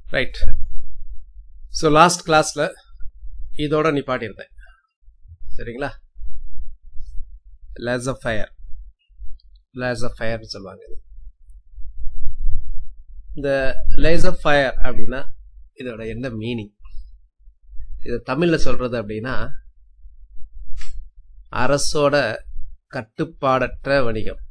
right so last கிளாஸில் இதோட நிப்பாட்டியிருந்தேன் சரிங்களா லேஸ் ஆஃப் ஃபயர் லேஸ் ஆஃப் ஃபயர்னு சொல்லுவாங்க இந்த லேஸ் ஆஃப் ஃபயர் அப்படின்னா இதோட என்ன மீனிங் இது தமிழில் சொல்றது அப்படின்னா அரசோட கட்டுப்பாடற்ற வணிகம்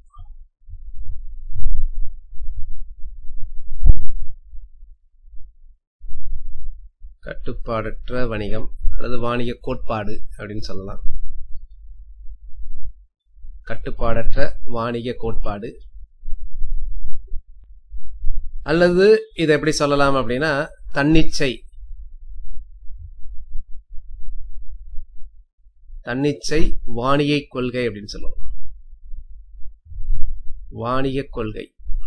கட்டுப்பாடற்ற வணிகம் அல்லது வாணிக கோட்பாடு அப்படின்னு சொல்லலாம் கட்டுப்பாடற்ற வாணிக கோட்பாடு அல்லது இதை எப்படி சொல்லலாம் அப்படின்னா தன்னிச்சை தன்னிச்சை வாணிகை கொள்கை அப்படின்னு சொல்லுவோம் வாணிக கொள்கை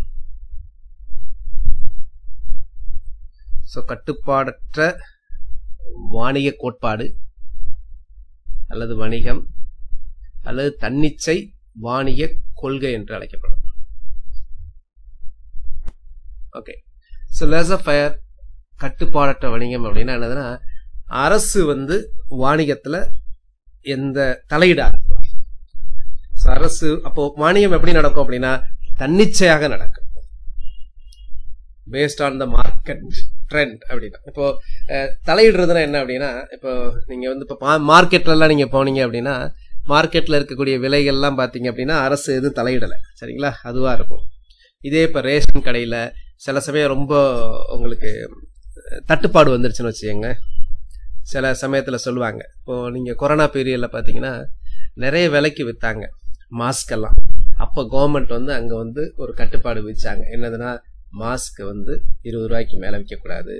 ஸோ கட்டுப்பாடற்ற வாணிக கோட்பாடு அல்லது வணிகம் அல்லது தன்னிச்சை வாணிக கொள்கை என்று அழைக்கப்படும் okay so laissez-faire கட்டுப்பாடற்ற வணிகம் அப்படின்னா என்னதுன்னா அரசு வந்து வாணிகத்தில் எந்த தலையிடாது அரசு அப்போ வாணிகம் எப்படி நடக்கும் அப்படின்னா தன்னிச்சையாக நடக்கும் based on the market trend அப்படின்னா இப்போ தலையிடுறதுனா என்ன அப்படின்னா இப்போ நீங்க வந்து இப்போ மார்க்கெட்ல எல்லாம் நீங்க போனீங்க அப்படின்னா மார்க்கெட்ல இருக்கக்கூடிய விலைகள்லாம் பார்த்தீங்க அப்படின்னா அரசு எதுவும் தலையிடலை சரிங்களா அதுவா இருக்கும் இதே இப்போ ரேஷன் கடையில் சில சமயம் ரொம்ப உங்களுக்கு தட்டுப்பாடு வந்துருச்சுன்னு வச்சுக்கோங்க சில சமயத்தில் சொல்லுவாங்க இப்போது நீங்கள் கொரோனா பீரியடில் பார்த்தீங்கன்னா நிறைய விலைக்கு விற்றாங்க மாஸ்க் எல்லாம் அப்போ கவர்மெண்ட் வந்து அங்கே வந்து ஒரு கட்டுப்பாடு விதிச்சாங்க என்னதுன்னா மாஸ்க் வந்து இருபது ரூபாய்க்கு மேலே விற்கக்கூடாது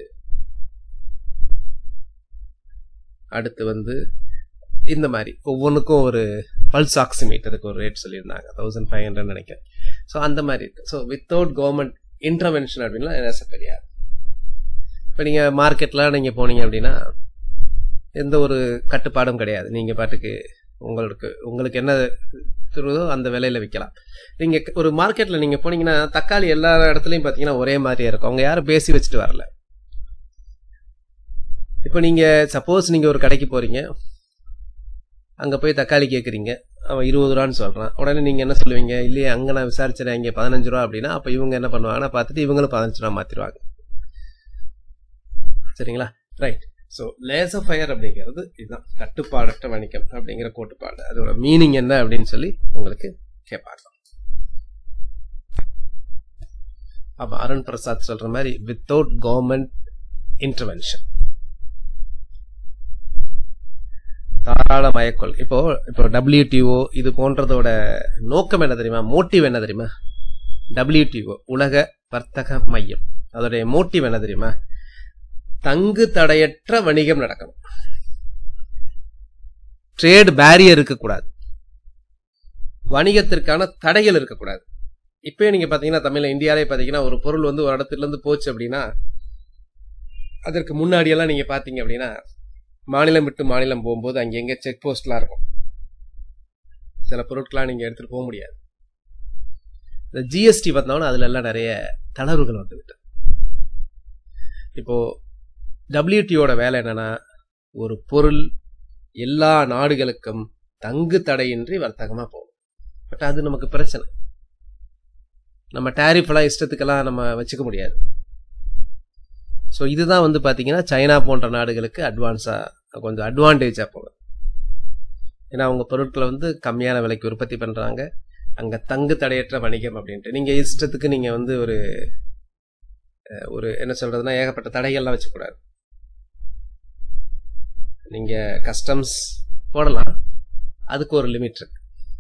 அடுத்து வந்து இந்த மாதிரி ஒவ்வொன்றுக்கும் ஒரு பல்ஸ் ஆக்சிமீட்டருக்கு ஒரு ரேட் சொல்லியிருந்தாங்க தௌசண்ட் ஃபைவ் ஹண்ட்ரட் நினைக்கிறேன் ஸோ அந்த மாதிரி இருக்கு ஸோ வித்தவுட் கவர்மெண்ட் இன்டர்வென்ஷன் அப்படின்லாம் என்ன கிடையாது இப்போ நீங்கள் மார்க்கெட்டில் நீங்கள் போனீங்க அப்படின்னா எந்த ஒரு கட்டுப்பாடும் கிடையாது நீங்கள் பாட்டுக்கு உங்களுக்கு உங்களுக்கு என்ன திருதோ அந்த விலையில விற்கலாம் நீங்கள் ஒரு மார்க்கெட்டில் நீங்கள் போனீங்கன்னா தக்காளி எல்லா இடத்துலையும் பார்த்தீங்கன்னா ஒரே மாதிரியே இருக்கும் அவங்க யாரும் பேசி வச்சுட்டு வரல இப்போ நீங்கள் சப்போஸ் நீங்கள் ஒரு கடைக்கு போகிறீங்க அங்கே போய் தக்காளி கேட்குறீங்க அவன் இருபது ரூபான்னு சொல்கிறான் உடனே நீங்கள் என்ன சொல்லுவீங்க இல்லையே அங்கே நான் விசாரிச்சேன் இங்கே பதினஞ்சு ரூபா அப்படின்னா அப்போ இவங்க என்ன பண்ணுவாங்கன்னா பார்த்துட்டு இவங்களும் பதினஞ்சு ரூபா மாற்றிடுவாங்க சரிங்களா right so laissez-faire அப்படிங்கிறது இதுதான் கட்டுப்பாடற்ற வணிகம் அப்படிங்கிற கோட்டுப்பாடு அதோட மீனிங் என்ன அப்படின்னு சொல்லி உங்களுக்கு கேட்பாங்க அப்போ அருண் பிரசாத் சொல்ற மாதிரி வித்தவுட் கவர்மெண்ட் இன்டர்வென்ஷன் தாராள மயக்கொள் இப்போ இப்போ டபிள்யூடிஓ இது போன்றதோட நோக்கம் என்ன தெரியுமா மோட்டிவ் என்ன தெரியுமா டபிள்யூடிஓ உலக வர்த்தக மையம் அதோடைய மோட்டிவ் என்ன தெரியுமா தங்கு தடையற்ற வணிகம் நடக்கணும் ட்ரேட் பேரியர் இருக்கக்கூடாது வணிகத்திற்கான தடைகள் இருக்கக்கூடாது இப்பயே நீங்க பாத்தீங்கன்னா தமிழ்ல இந்தியாலே பாத்தீங்கன்னா ஒரு பொருள் வந்து ஒரு இடத்துல இருந்து போச்சு அப்படின்னா அதற்கு முன்னாடி எல்லாம் நீங்க பாத்தீங்க அப்படின்னா மாநிலம் விட்டு மாநிலம் போகும்போது அங்க எங்க செக் போஸ்ட்லாம் இருக்கும் சில பொருட்கள்லாம் நீங்க எடுத்துட்டு போக முடியாது இந்த ஜிஎஸ்டி வந்தோன்னா அதுல எல்லாம் நிறைய தளர்வுகள் வந்துவிட்டு இப்போ டபிள்யூடியோட வேலை என்னன்னா ஒரு பொருள் எல்லா நாடுகளுக்கும் தங்கு தடையின்றி வர்த்தகமா போகும் பட் அது நமக்கு பிரச்சனை நம்ம டேரிஃப் எல்லாம் இஷ்டத்துக்கெல்லாம் நம்ம வச்சுக்க முடியாது ஸோ இதுதான் வந்து பார்த்தீங்கன்னா சைனா போன்ற நாடுகளுக்கு அட்வான்ஸாக கொஞ்சம் அட்வான்டேஜாக போகும் ஏன்னா அவங்க பொருட்களை வந்து கம்மியான விலைக்கு உற்பத்தி பண்ணுறாங்க அங்கே தங்கு தடையற்ற வணிகம் அப்படின்ட்டு நீங்கள் இஷ்டத்துக்கு நீங்கள் வந்து ஒரு ஒரு என்ன சொல்றதுன்னா ஏகப்பட்ட தடைகள்லாம் வச்சுக்கூடாது நீங்க கஸ்டம்ஸ் போடலாம் அதுக்கு ஒரு லிமிட் இருக்கு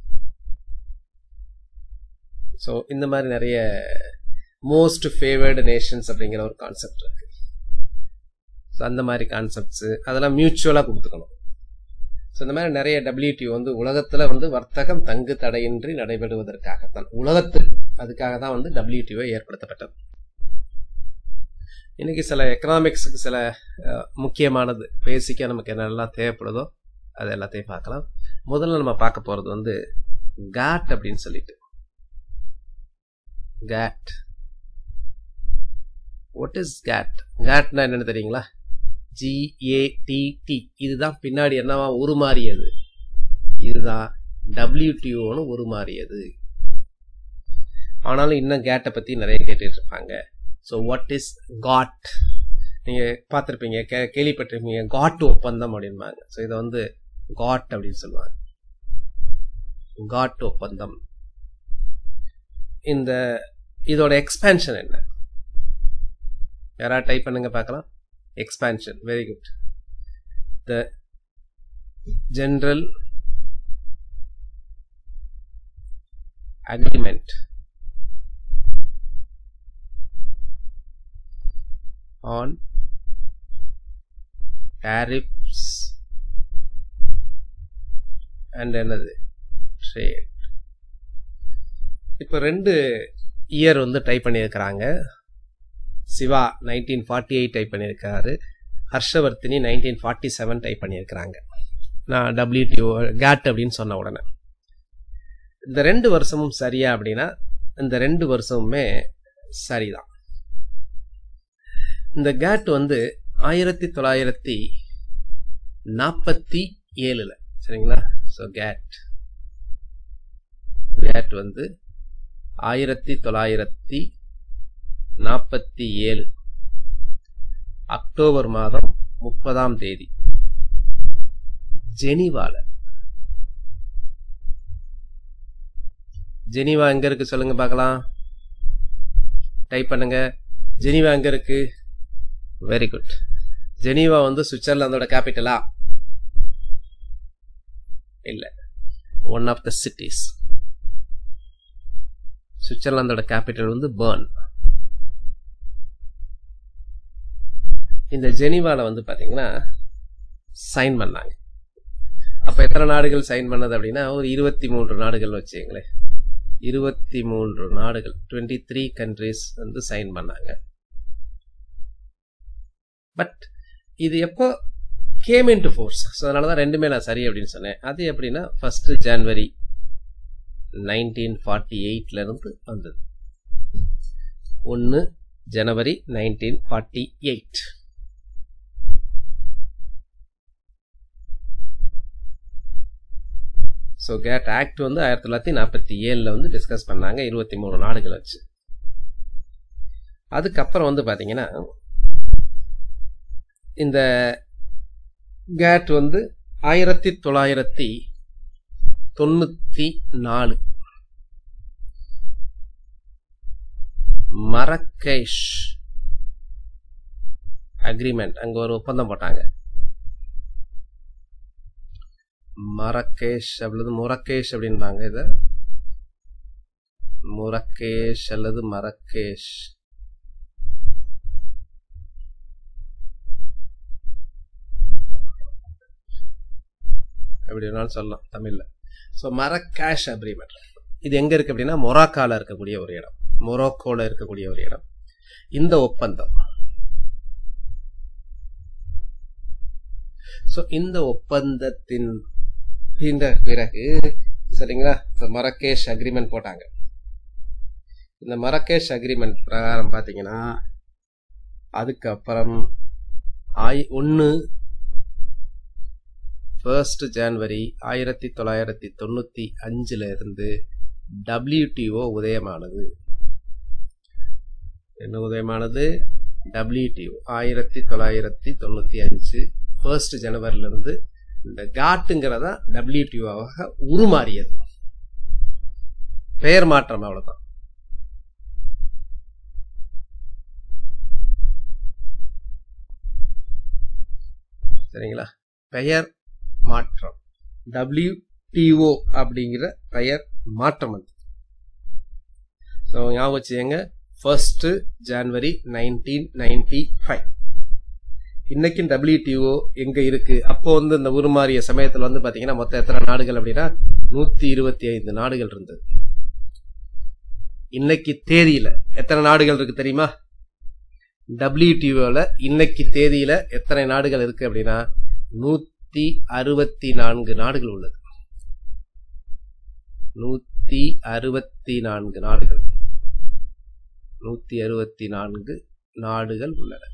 ஸோ இந்த மாதிரி நிறைய மோஸ்ட் ஃபேவர்டு நேஷன்ஸ் அப்படிங்கிற ஒரு கான்செப்ட் இருக்கு ஸோ அந்த மாதிரி கான்செப்ட்ஸ் அதெல்லாம் மியூச்சுவலாக கொடுத்துக்கணும் ஸோ இந்த மாதிரி நிறைய டபிள்யூடி வந்து உலகத்தில் வந்து வர்த்தகம் தங்கு தடையின்றி நடைபெறுவதற்காகத்தான் உலகத்துக்கு அதுக்காக தான் வந்து டபிள்யூடிஓ ஏற்படுத்தப்பட்டது இன்னைக்கு சில எக்கனாமிக்ஸுக்கு சில முக்கியமானது பேசிக்காக நமக்கு என்னெல்லாம் தேவைப்படுதோ அது எல்லாத்தையும் பார்க்கலாம் முதல்ல நம்ம பார்க்க போகிறது வந்து காட் அப்படின்னு சொல்லிட்டு கேட் வாட் இஸ் கேட் கேட்னா என்னன்னு தெரியுங்களா ஜிஏடிடி இதுதான் பின்னாடி என்னவா உருமாறியது இதுதான் டபிள்யூடிஓன்னு உருமாறியது ஆனாலும் இன்னும் கேட்டை பற்றி நிறைய கேட்டுட்டு இருப்பாங்க ஸோ வாட் இஸ் காட் நீங்கள் பார்த்துருப்பீங்க கே கேள்விப்பட்டிருப்பீங்க காட் ஒப்பந்தம் அப்படின்பாங்க ஸோ இதை வந்து காட் அப்படின்னு சொல்லுவாங்க காட் ஒப்பந்தம் இந்த இதோட எக்ஸ்பேன்ஷன் என்ன யாராவது டைப் பண்ணுங்க பார்க்கலாம் expansion very good the general agreement on tariffs and என்னது ட்ரேட் இப்போ ரெண்டு இயர் வந்து டைப் பண்ணியிருக்கிறாங்க Siva nineteen forty eight type பண்ணியிருக்காரு Harshavardhini nineteen forty seven type பண்ணியிருக்கிறாங்க நான் டபிள்யூடிஓ கேட் அப்படின்னு சொன்ன உடனே இந்த ரெண்டு வருஷமும் சரியா அப்படின்னா இந்த ரெண்டு வருஷமுமே சரிதான் இந்த கேட் வந்து ஆயிரத்தி தொள்ளாயிரத்தி நாற்பத்தி ஏழுல சரிங்களா ஸோ கேட் கேட் வந்து ஆயிரத்தி தொள்ளாயிரத்தி நாற்பத்தி ஏழு அக்டோபர் மாதம் முப்பதாம் தேதி ஜெனிவால ஜெனிவா எங்க இருக்கு சொல்லுங்க பார்க்கலாம் டைப் பண்ணுங்க ஜெனிவா எங்க இருக்கு வெரி குட் ஜெனிவா வந்து சுவிட்சர்லாந்தோட கேபிட்டலா இல்ல ஒன் ஆஃப் த சிட்டிஸ் சுவிட்சர்லாந்தோட கேபிட்டல் வந்து பேர்ன் இந்த ஜெனிவால வந்து பாத்தீங்கன்னா சைன் பண்ணாங்க அப்ப எத்தனை நாடுகள் சைன் பண்ணது அப்படின்னா ஒரு இருபத்தி மூன்று நாடுகள் வச்சுங்களேன் இருபத்தி மூன்று நாடுகள் டுவெண்ட்டி த்ரீ கண்ட்ரிஸ் வந்து சைன் பண்ணாங்க பட் இது எப்போ came into force so அதனால தான் ரெண்டுமே நான் சரி அப்படின்னு சொன்னேன் அது எப்படின்னா ஃபர்ஸ்ட் ஜான்வரி நைன்டீன் ஃபார்ட்டி எயிட்லேருந்து வந்தது ஒன்று ஜனவரி nineteen forty eight so GATT act வந்து ஆயிரத்தி தொள்ளாயிரத்தி நாற்பத்தி ஏழில் வந்து டிஸ்கஸ் பண்ணாங்க இருபத்தி மூணு நாடுகள் வச்சு அதுக்கப்புறம் வந்து பார்த்தீங்கன்னா இந்த கேட் வந்து ஆயிரத்தி தொள்ளாயிரத்தி தொண்ணூற்றி நாலு மரக்கேஷ் அக்ரிமெண்ட் அங்கே ஒரு ஒப்பந்தம் போட்டாங்க மரக்கேஷ் அல்லது முரக்கேஷ் அப்படின்பாங்க இதை முரக்கேஷ் அல்லது மரக்கேஷ் எப்படி வேணாலும் சொல்லலாம் தமிழ்ல ஸோ மரக்கேஷ் அக்ரிமெண்ட் இது எங்க இருக்கு அப்படின்னா மொராக்கால இருக்கக்கூடிய ஒரு இடம் மொரோக்கோல இருக்கக்கூடிய ஒரு இடம் இந்த ஒப்பந்தம் ஸோ இந்த ஒப்பந்தத்தின் இந்த பிறகு சரிங்களா மரக்கேஷ் அக்ரிமெண்ட் போட்டாங்க இந்த மரக்கேஷ் அக்ரிமெண்ட் பிரகாரம் பார்த்தீங்கன்னா அதுக்கப்புறம் ஆய் ஒன்று ஃபர்ஸ்ட் ஜான்வரி ஆயிரத்தி தொள்ளாயிரத்தி தொண்ணூற்றி அஞ்சில் இருந்து டபிள்யூடிஓ உதயமானது என்ன உதயமானது டபிள்யூடிஓ ஆயிரத்தி தொள்ளாயிரத்தி தொண்ணூற்றி அஞ்சு ஃபர்ஸ்ட் ஜனவரியிலிருந்து இந்த காட்டுங்கிறதா டபிள்யூடிஓவாக உருமாறியது பெயர் மாற்றம் அவ்வளவுதான் சரிங்களா பெயர் மாற்றம் டபிள்யூடிஓ அப்படிங்கிற பெயர் மாற்றம் வந்து ஸோ ஞாபகம் வச்சுங்க first January nineteen ninety five இன்னைக்கும் டபிள்யூடிஓ எங்க இருக்கு அப்போ வந்து இந்த உருமாறிய சமயத்துல வந்து பாத்தீங்கன்னா மொத்தம் எத்தனை நாடுகள் அப்படின்னா நூத்தி இருபத்தி ஐந்து நாடுகள் இருந்தது இன்னைக்கு தேதியில எத்தனை நாடுகள் இருக்கு தெரியுமா டபிள்யூடிஓல இன்னைக்கு தேதியில எத்தனை நாடுகள் இருக்கு அப்படின்னா நூத்தி அறுபத்தி நான்கு நாடுகள் உள்ளது நூத்தி அறுபத்தி நான்கு நாடுகள் நூத்தி அறுபத்தி நான்கு நாடுகள் உள்ளன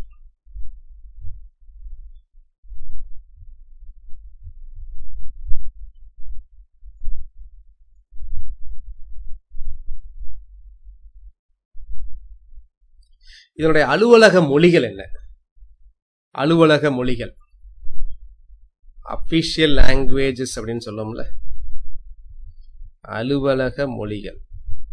இதனுடைய அலுவலக மொழிகள் என்ன அலுவலக மொழிகள் அபிஷியல் லாங்குவேஜஸ் அப்படின்னு சொல்லோம்ல அலுவலக மொழிகள்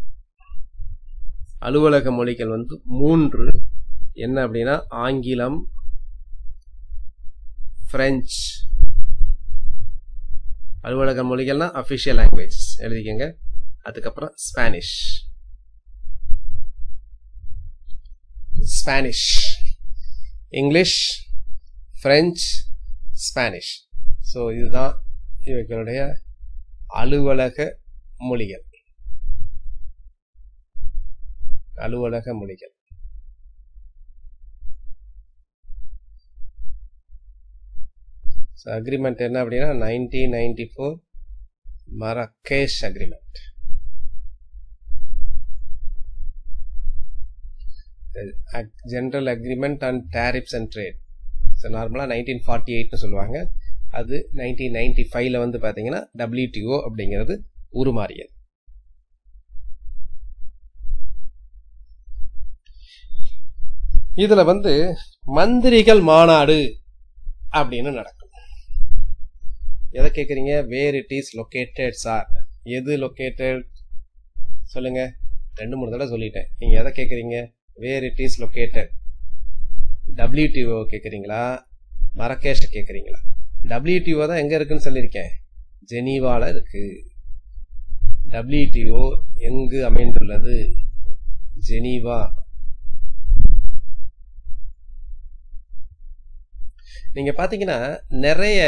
அலுவலக மொழிகள் வந்து மூன்று என்ன அப்படின்னா ஆங்கிலம் பிரெஞ்சு அலுவலக மொழிகள்னா அபிஷியல் லாங்குவேஜ் எழுதிக்கங்க அதுக்கப்புறம் Spanish Spanish English French Spanish so இதுதான் இவர்களுடைய அலுவலக மொழிகள் அலுவலக மொழிகள் ஸோ அக்ரிமெண்ட் என்ன அப்படின்னா nineteen ninety four Marrakesh agreement general agreement and tariffs and trade so நார்மலாக நைன்டீன் ஃபார்ட்டி எயிட்னு சொல்லுவாங்க அது நைன்டீன் நைன்டி ஃபைவ்ல வந்து பார்த்தீங்கன்னா டபிள்யூடிஓ அப்படிங்கிறது உருமாறியது இதுல வந்து மந்திரிகள் மாநாடு அப்படின்னு நடக்கும் எதை கேக்குறீங்க where it is located sir எது லொக்கேட்டட் சொல்லுங்க ரெண்டு மூணு தடவை சொல்லிட்டேன் நீங்க எதை கேக்குறீங்க where it is located WTO கேக்குறீங்களா மரகேஷ் கேக்குறீங்களா டபிள்யூடிஓ தான் எங்க இருக்குன்னு சொல்லியிருக்கேன் ஜெனீவால இருக்கு டபிள்யூடிஓ எங்கு அமைந்துள்ளது ஜெனீவா நீங்க பாத்தீங்கன்னா நிறைய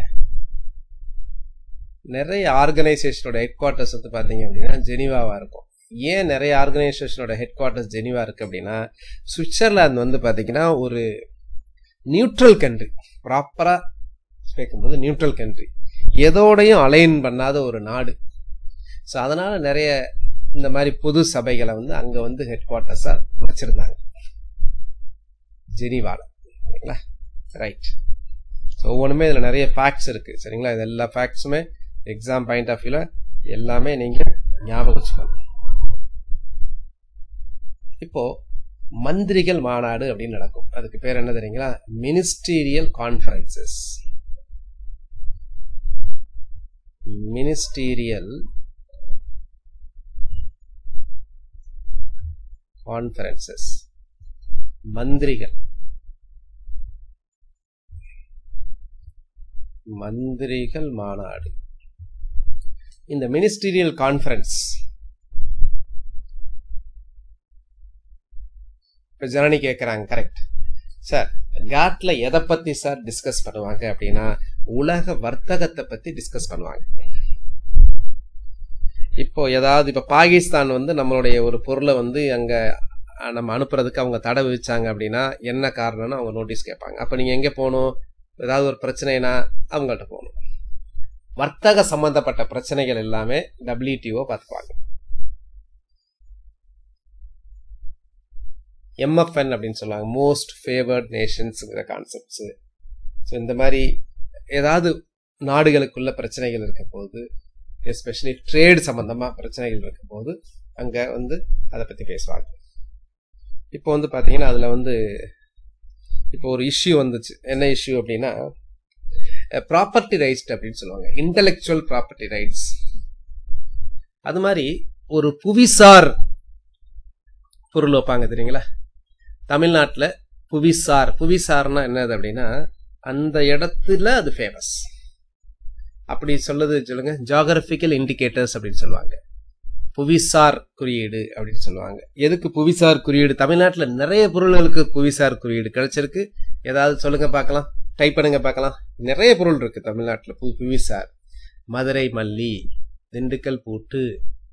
நிறைய ஆர்கனைசேஷனோட ஹெட் குவார்ட்டர்ஸ் வந்து பாத்தீங்க அப்படின்னா ஜெனீவாவா இருக்கும் ஏன் நிறைய ஆர்கனைசேஷனோட ஹெட் குவார்ட்டர்ஸ் ஜெனீவா இருக்கு அப்படின்னா சுவிட்சர்லாந்து வந்து பாத்தீங்கன்னா ஒரு நியூட்ரல் கண்ட்ரி ப்ராப்பரா கேட்கும்போது நியூட்ரல் கண்ட்ரி எதோடையும் அலைன் பண்ணாத ஒரு நாடு ஸோ அதனால நிறைய இந்த மாதிரி பொது சபைகளை வந்து அங்க வந்து ஹெட் குவார்ட்டர்ஸா வச்சிருந்தாங்க ஜெனீவால சரிங்களா ரைட் ஸோ ஒவ்வொன்றுமே இதில் நிறைய ஃபேக்ட்ஸ் இருக்கு சரிங்களா இது எல்லா ஃபேக்ட்ஸுமே எக்ஸாம் பாயிண்ட் ஆஃப் வியூல எல்லாமே நீங்க ஞாபகம் வச்சுக்கணும் இப்போ மந்திரிகள் மாநாடு அப்படின்னு நடக்கும் அதுக்கு பேர் என்ன தெரியுங்களா மினிஸ்டீரியல் கான்ஃபரன்சஸ் மினிஸ்டீரியல் கான்ஃபரன்சஸ் மந்திரிகள் மந்திரிகள் மாநாடு இந்த மினிஸ்டீரியல் கான்ஃபரன்ஸ் இப்ப ஜனனி கேட்கறாங்க கரெக்ட் சார் காட்ல எதை பத்தி சார் டிஸ்கஸ் பண்ணுவாங்க அப்படின்னா உலக வர்த்தகத்தை பத்தி டிஸ்கஸ் பண்ணுவாங்க இப்போ ஏதாவது இப்ப பாகிஸ்தான் வந்து நம்மளுடைய ஒரு பொருளை வந்து அங்க நம்ம அனுப்புறதுக்கு அவங்க தடை விதிச்சாங்க அப்படின்னா என்ன காரணம்னு அவங்க நோட்டீஸ் கேட்பாங்க அப்ப நீங்க எங்க போகணும் ஏதாவது ஒரு பிரச்சனைனா அவங்கள்ட்ட போகணும் வர்த்தக சம்பந்தப்பட்ட பிரச்சனைகள் எல்லாமே டபிள்யூடிஓ பார்த்துக்குவாங்க எம்எஃப்என் அப்படின்னு சொல்லுவாங்க மோஸ்ட் ஃபேவர்ட் நேஷன்ஸுங்கிற கான்செப்ட்ஸு ஸோ இந்த மாதிரி ஏதாவது நாடுகளுக்குள்ள பிரச்சனைகள் இருக்க போது எஸ்பெஷலி ட்ரேட் சம்பந்தமாக பிரச்சனைகள் இருக்கும் போது அங்கே வந்து அதை பற்றி பேசுவாங்க இப்போ வந்து பார்த்தீங்கன்னா அதில் வந்து இப்போ ஒரு இஷ்யூ வந்துச்சு என்ன இஷ்யூ அப்படின்னா ப்ராப்பர்ட்டி ரைட்ஸ் அப்படின்னு சொல்லுவாங்க இன்டலெக்சுவல் ப்ராப்பர்ட்டி ரைட்ஸ் அது மாதிரி ஒரு புவிசார் பொருள் வைப்பாங்க தெரியுங்களா தமிழ்நாட்டில் புவிசார் புவிசார்னா என்னது அப்படின்னா அந்த இடத்துல அது ஃபேமஸ் அப்படி சொல்லுது சொல்லுங்க ஜாகிரபிக்கல் இண்டிகேட்டர்ஸ் அப்படின்னு சொல்லுவாங்க புவிசார் குறியீடு அப்படின்னு சொல்லுவாங்க எதுக்கு புவிசார் குறியீடு தமிழ்நாட்டில் நிறைய பொருள்களுக்கு புவிசார் குறியீடு கிடைச்சிருக்கு ஏதாவது சொல்லுங்க பார்க்கலாம் டைப் பண்ணுங்க பார்க்கலாம் நிறைய பொருள் இருக்கு தமிழ்நாட்டில் பு புவிசார் மதுரை மல்லி திண்டுக்கல் பூட்டு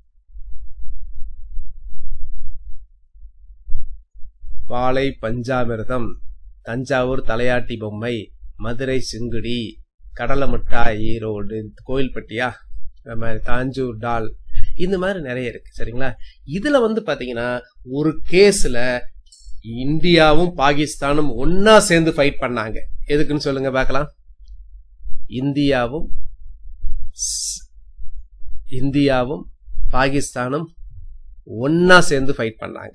வாழை பஞ்சாமிர்தம் தஞ்சாவூர் தலையாட்டி பொம்மை மதுரை சிங்குடி கடலை மிட்டாய் ஈரோடு கோயில்பட்டியா இந்த மாதிரி தாஞ்சூர் டால் இந்த மாதிரி நிறைய இருக்கு சரிங்களா இதுல வந்து பாத்தீங்கன்னா ஒரு கேஸ்ல இந்தியாவும் பாகிஸ்தானும் ஒன்னா சேர்ந்து ஃபைட் பண்ணாங்க எதுக்குன்னு சொல்லுங்க பார்க்கலாம் இந்தியாவும் ஸ்- இந்தியாவும் பாகிஸ்தானும் ஒன்னா சேர்ந்து ஃபைட் பண்ணாங்க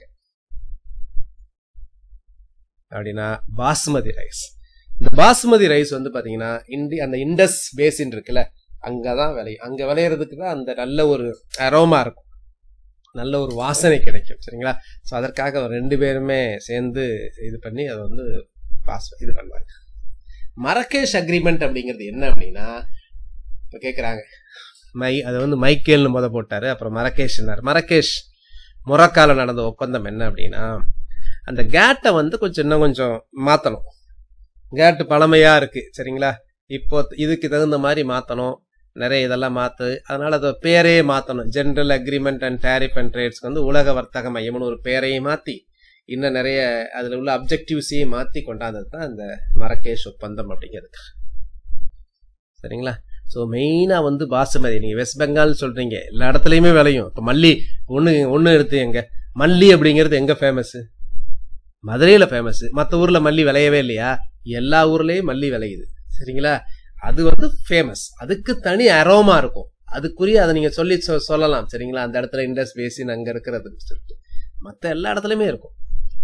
அப்படின்னா பாஸ்மதி ரைஸ் இந்த பாஸ்மதி ரைஸ் வந்து பாத்தீங்கன்னா இந்தி அந்த இண்டஸ் பேசின் இருக்குல்ல அங்கதான் விளையும் அங்க விளையிறதுக்கு தான் அந்த நல்ல ஒரு அரோமா இருக்கும் நல்ல ஒரு வாசனை கிடைக்கும் சரிங்களா ஸோ அதற்காக அவர் ரெண்டு பேருமே சேர்ந்து இது பண்ணி அதை வந்து பாஸ் இது பண்ணுவாங்க மரகேஷ் அக்ரிமெண்ட் அப்படிங்கிறது என்ன அப்படின்னா இப்போ கேட்குறாங்க மை அதை வந்து மைக்கேல்னு முத போட்டாரு அப்புறம் மரகேஷ்னார் மரகேஷ் மொரக்கால நடந்த ஒப்பந்தம் என்ன அப்படின்னா அந்த கேட்டை வந்து கொஞ்சம் இன்னும் கொஞ்சம் மாற்றணும் கேட்டு பழமையா இருக்கு சரிங்களா இப்போ இதுக்கு தகுந்த மாதிரி மாற்றணும் நிறைய இதெல்லாம் மாற்று அதனால அதை பேரே மாற்றணும் general agreement and tariff and ட்ரேட்ஸ்க்கு வந்து உலக வர்த்தக மையம்னு ஒரு பேரையும் மாற்றி இன்னும் நிறைய அதில் உள்ள அப்ஜெக்டிவ்ஸையும் மாற்றி கொண்டாந்தது தான் இந்த மரகேஷ் ஒப்பந்தம் அப்படிங்கிறது சரிங்களா ஸோ மெயினாக வந்து பாசுமதி நீங்கள் வெஸ்ட் பெங்கால்னு சொல்கிறீங்க எல்லா இடத்துலையுமே விளையும் இப்போ மல்லி ஒன்று ஒன்று எடுத்து எங்க மல்லி அப்படிங்கிறது எங்கே ஃபேமஸ்ஸு மதுரையில் ஃபேமஸ் மற்ற ஊரில் மல்லி விளையவே இல்லையா எல்லா ஊர்லேயும் மல்லி விளையுது சரிங்களா அது வந்து ஃபேமஸ் அதுக்கு தனி அரோமா இருக்கும் அதுக்குரிய அதை நீங்கள் சொல்லி சொ- சொல்லலாம் சரிங்களா அந்த இடத்துல இண்டஸ் பேசின் அங்கே இருக்கிறதுன்னு சொல்லிட்டு மற்ற எல்லா இடத்துலையுமே இருக்கும்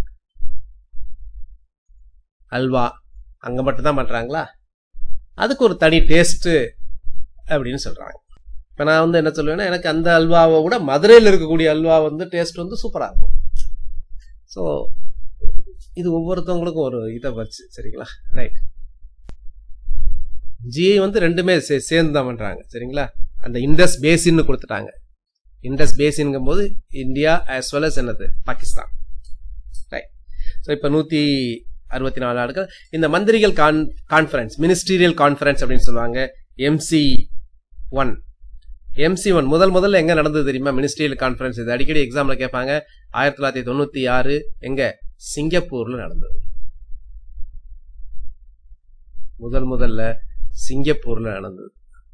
அல்வா அங்கே மட்டும்தான் பண்ணுறாங்களா அதுக்கு ஒரு தனி டேஸ்ட்டு அப்படின்னு சொல்கிறாங்க இப்போ நான் வந்து என்ன சொல்லுவேன்னா எனக்கு அந்த அல்வாவை விட மதுரையில் இருக்கக்கூடிய அல்வா வந்து டேஸ்ட் வந்து சூப்பராக இருக்கும் ஸோ இது ஒவ்வொருத்தவங்களுக்கும் ஒரு இதை வச்சு சரிங்களா ரைட் ஜிஐ வந்து ரெண்டுமே சே- சேர்ந்து தான் பண்றாங்க சரிங்களா அந்த இண்டஸ் பேசின்னு கொடுத்துட்டாங்க இண்டஸ் பேசின்ங்கும் போது இந்தியா as well as என்னது பாகிஸ்தான் ரைட் ஸோ இப்போ நூற்றி அறுபத்தி நாலு நாடுகள் இந்த மந்திரிகள் கான் கான்ஃபரன்ஸ் மினிஸ்டீரியல் கான்ஃபரன்ஸ் அப்படின்னு சொல்லுவாங்க எம்சி ஒன் எம்சி ஒன் முதல் முதல்ல எங்க நடந்தது தெரியுமா மினிஸ்ட்ரியல் கான்ஃபரன்ஸ் இது அடிக்கடி எக்ஸாம்ல கேட்பாங்க ஆயிரத்தி தொள்ளாயிரத்தி தொண்ணூத்தி ஆறு எங்க சிங்கப்பூர்ல நடந்தது முதல் முதல்ல சிங்கப்பூர்ல நடந்தது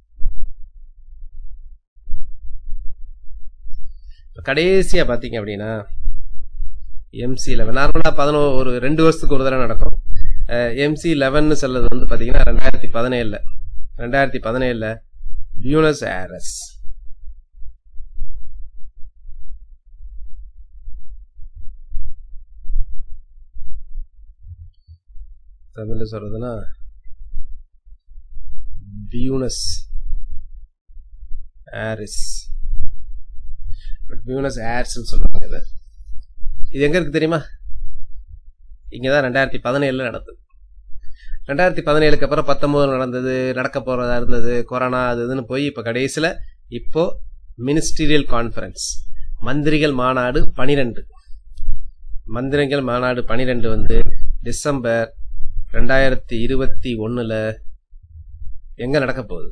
இப்ப கடைசியா பாத்தீங்க அப்படின்னா எம்சி லெவன் நார்மலா பதினோ ஒரு ரெண்டு வருஷத்துக்கு ஒரு தடவை நடக்கும் எம்சி லெவன் சொல்றது வந்து பாத்தீங்கன்னா ரெண்டாயிரத்தி பதினேழுல ரெண்டாயிரத்தி பதினேழுல பியூனஸ் ஏரஸ் தமிழ்ல சொல்றதுன்னா பியூனஸ் ஏரிஸ் பியூனஸ் ஏர்ஸ்ன்னு சொல்லுவாங்க இதை இது எங்க இருக்கு தெரியுமா இங்கதான் ரெண்டாயிரத்தி பதினேழுல நடந்தது ரெண்டாயிரத்தி பதினேழுக்கு அப்புறம் பத்தொன்பது நடந்தது நடக்க போறதா இருந்தது கொரோனா அது இதுன்னு போய் இப்ப கடைசியில இப்போ மினிஸ்டீரியல் கான்ஃபரன்ஸ் மந்திரிகள் மாநாடு பனிரெண்டு மந்திரிகள் மாநாடு பனிரெண்டு வந்து டிசம்பர் ரெண்டாயிரத்தி இருபத்தி ஒண்ணுல எங்க நடக்க போகுது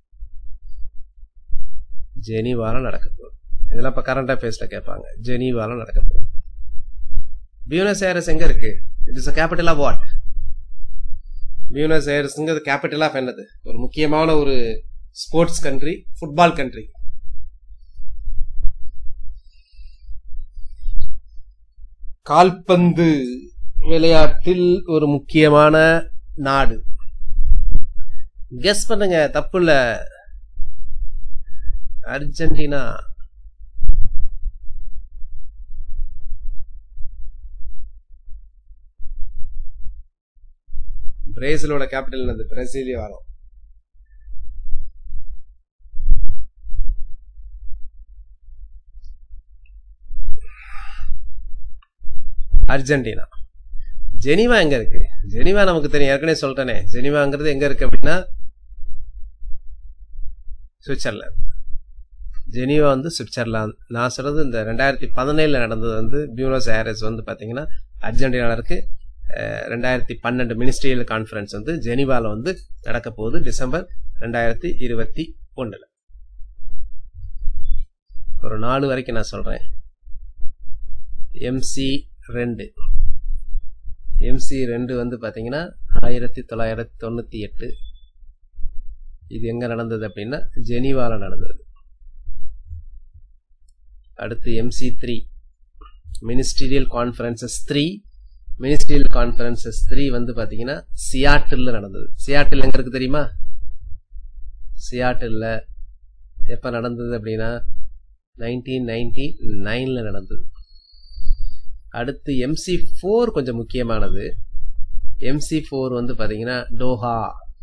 ஜெனீவால நடக்க போகுது இதெல்லாம் இப்ப கரண்ட் அஃபேர்ஸ்ல கேட்பாங்க ஜெனீவால நடக்க போகுது பியூனஸ் ஏரஸ் எங்க இருக்கு it is capital of what Buenos ஏர்ஸ்ங்கிறது கேபிட்டல் ஆஃப் என்னது ஒரு முக்கியமான ஒரு ஸ்போர்ட்ஸ் கண்ட்ரி ஃபுட்பால் கண்ட்ரி கால்பந்து விளையாட்டில் ஒரு முக்கியமான நாடு கெஸ் பண்ணுங்க தப்பு இல்ல அர்ஜென்டினா பிரேசிலோட கேபிட்டல் என்னது பிரேசிலே வரும் அர்ஜென்டினா ஜெனிவா எங்க இருக்கு ஜெனிவா நமக்கு தெரியும் ஏற்கனவே சொல்லிட்டேனே ஜெனிவாங்கிறது எங்க இருக்கு அப்படின்னா சுவிட்சர்லாந்து ஜெனீவா வந்து சுவிட்சர்லாந்து நான் சொல்றது இந்த ரெண்டாயிரத்தி பதினேழுல நடந்தது வந்து பியூனஸ் ஏரஸ் வந்து பாத்தீங்கன்னா அர்ஜென்டினால இருக்கு அஹ், ரெண்டாயிரத்தி பன்னெண்டு மினிஸ்ட்ரியல் கான்ஃபரன்ஸ் வந்து ஜெனீவால வந்து நடக்க போகுது டிசம்பர் ரெண்டாயிரத்தி இருபத்தி ஒண்ணுல ஒரு நாலு வரைக்கும் நான் சொல்றேன் எம்சி ரெண்டு எம்சி ரெண்டு வந்து பாத்தீங்கன்னா ஆயிரத்தி தொள்ளாயிரத்தி தொண்ணூத்தி எட்டு இது எங்க நடந்தது அப்படின்னா ஜெனீவால நடந்தது அடுத்து MC three ministerial conferences three ministerial conferences three வந்து பாத்தீங்கன்னா சியாட்டில் நடந்தது சியாட்டில் எங்க இருக்கு தெரியுமா சியாட்டில் எப்ப நடந்தது அப்படின்னா நைன்டீன் நைன்டி நைன்ல நடந்தது அடுத்து எம்சி ஃபோர் கொஞ்சம் முக்கியமானது எம்சி ஃபோர் வந்து பாத்தீங்கன்னா டோஹா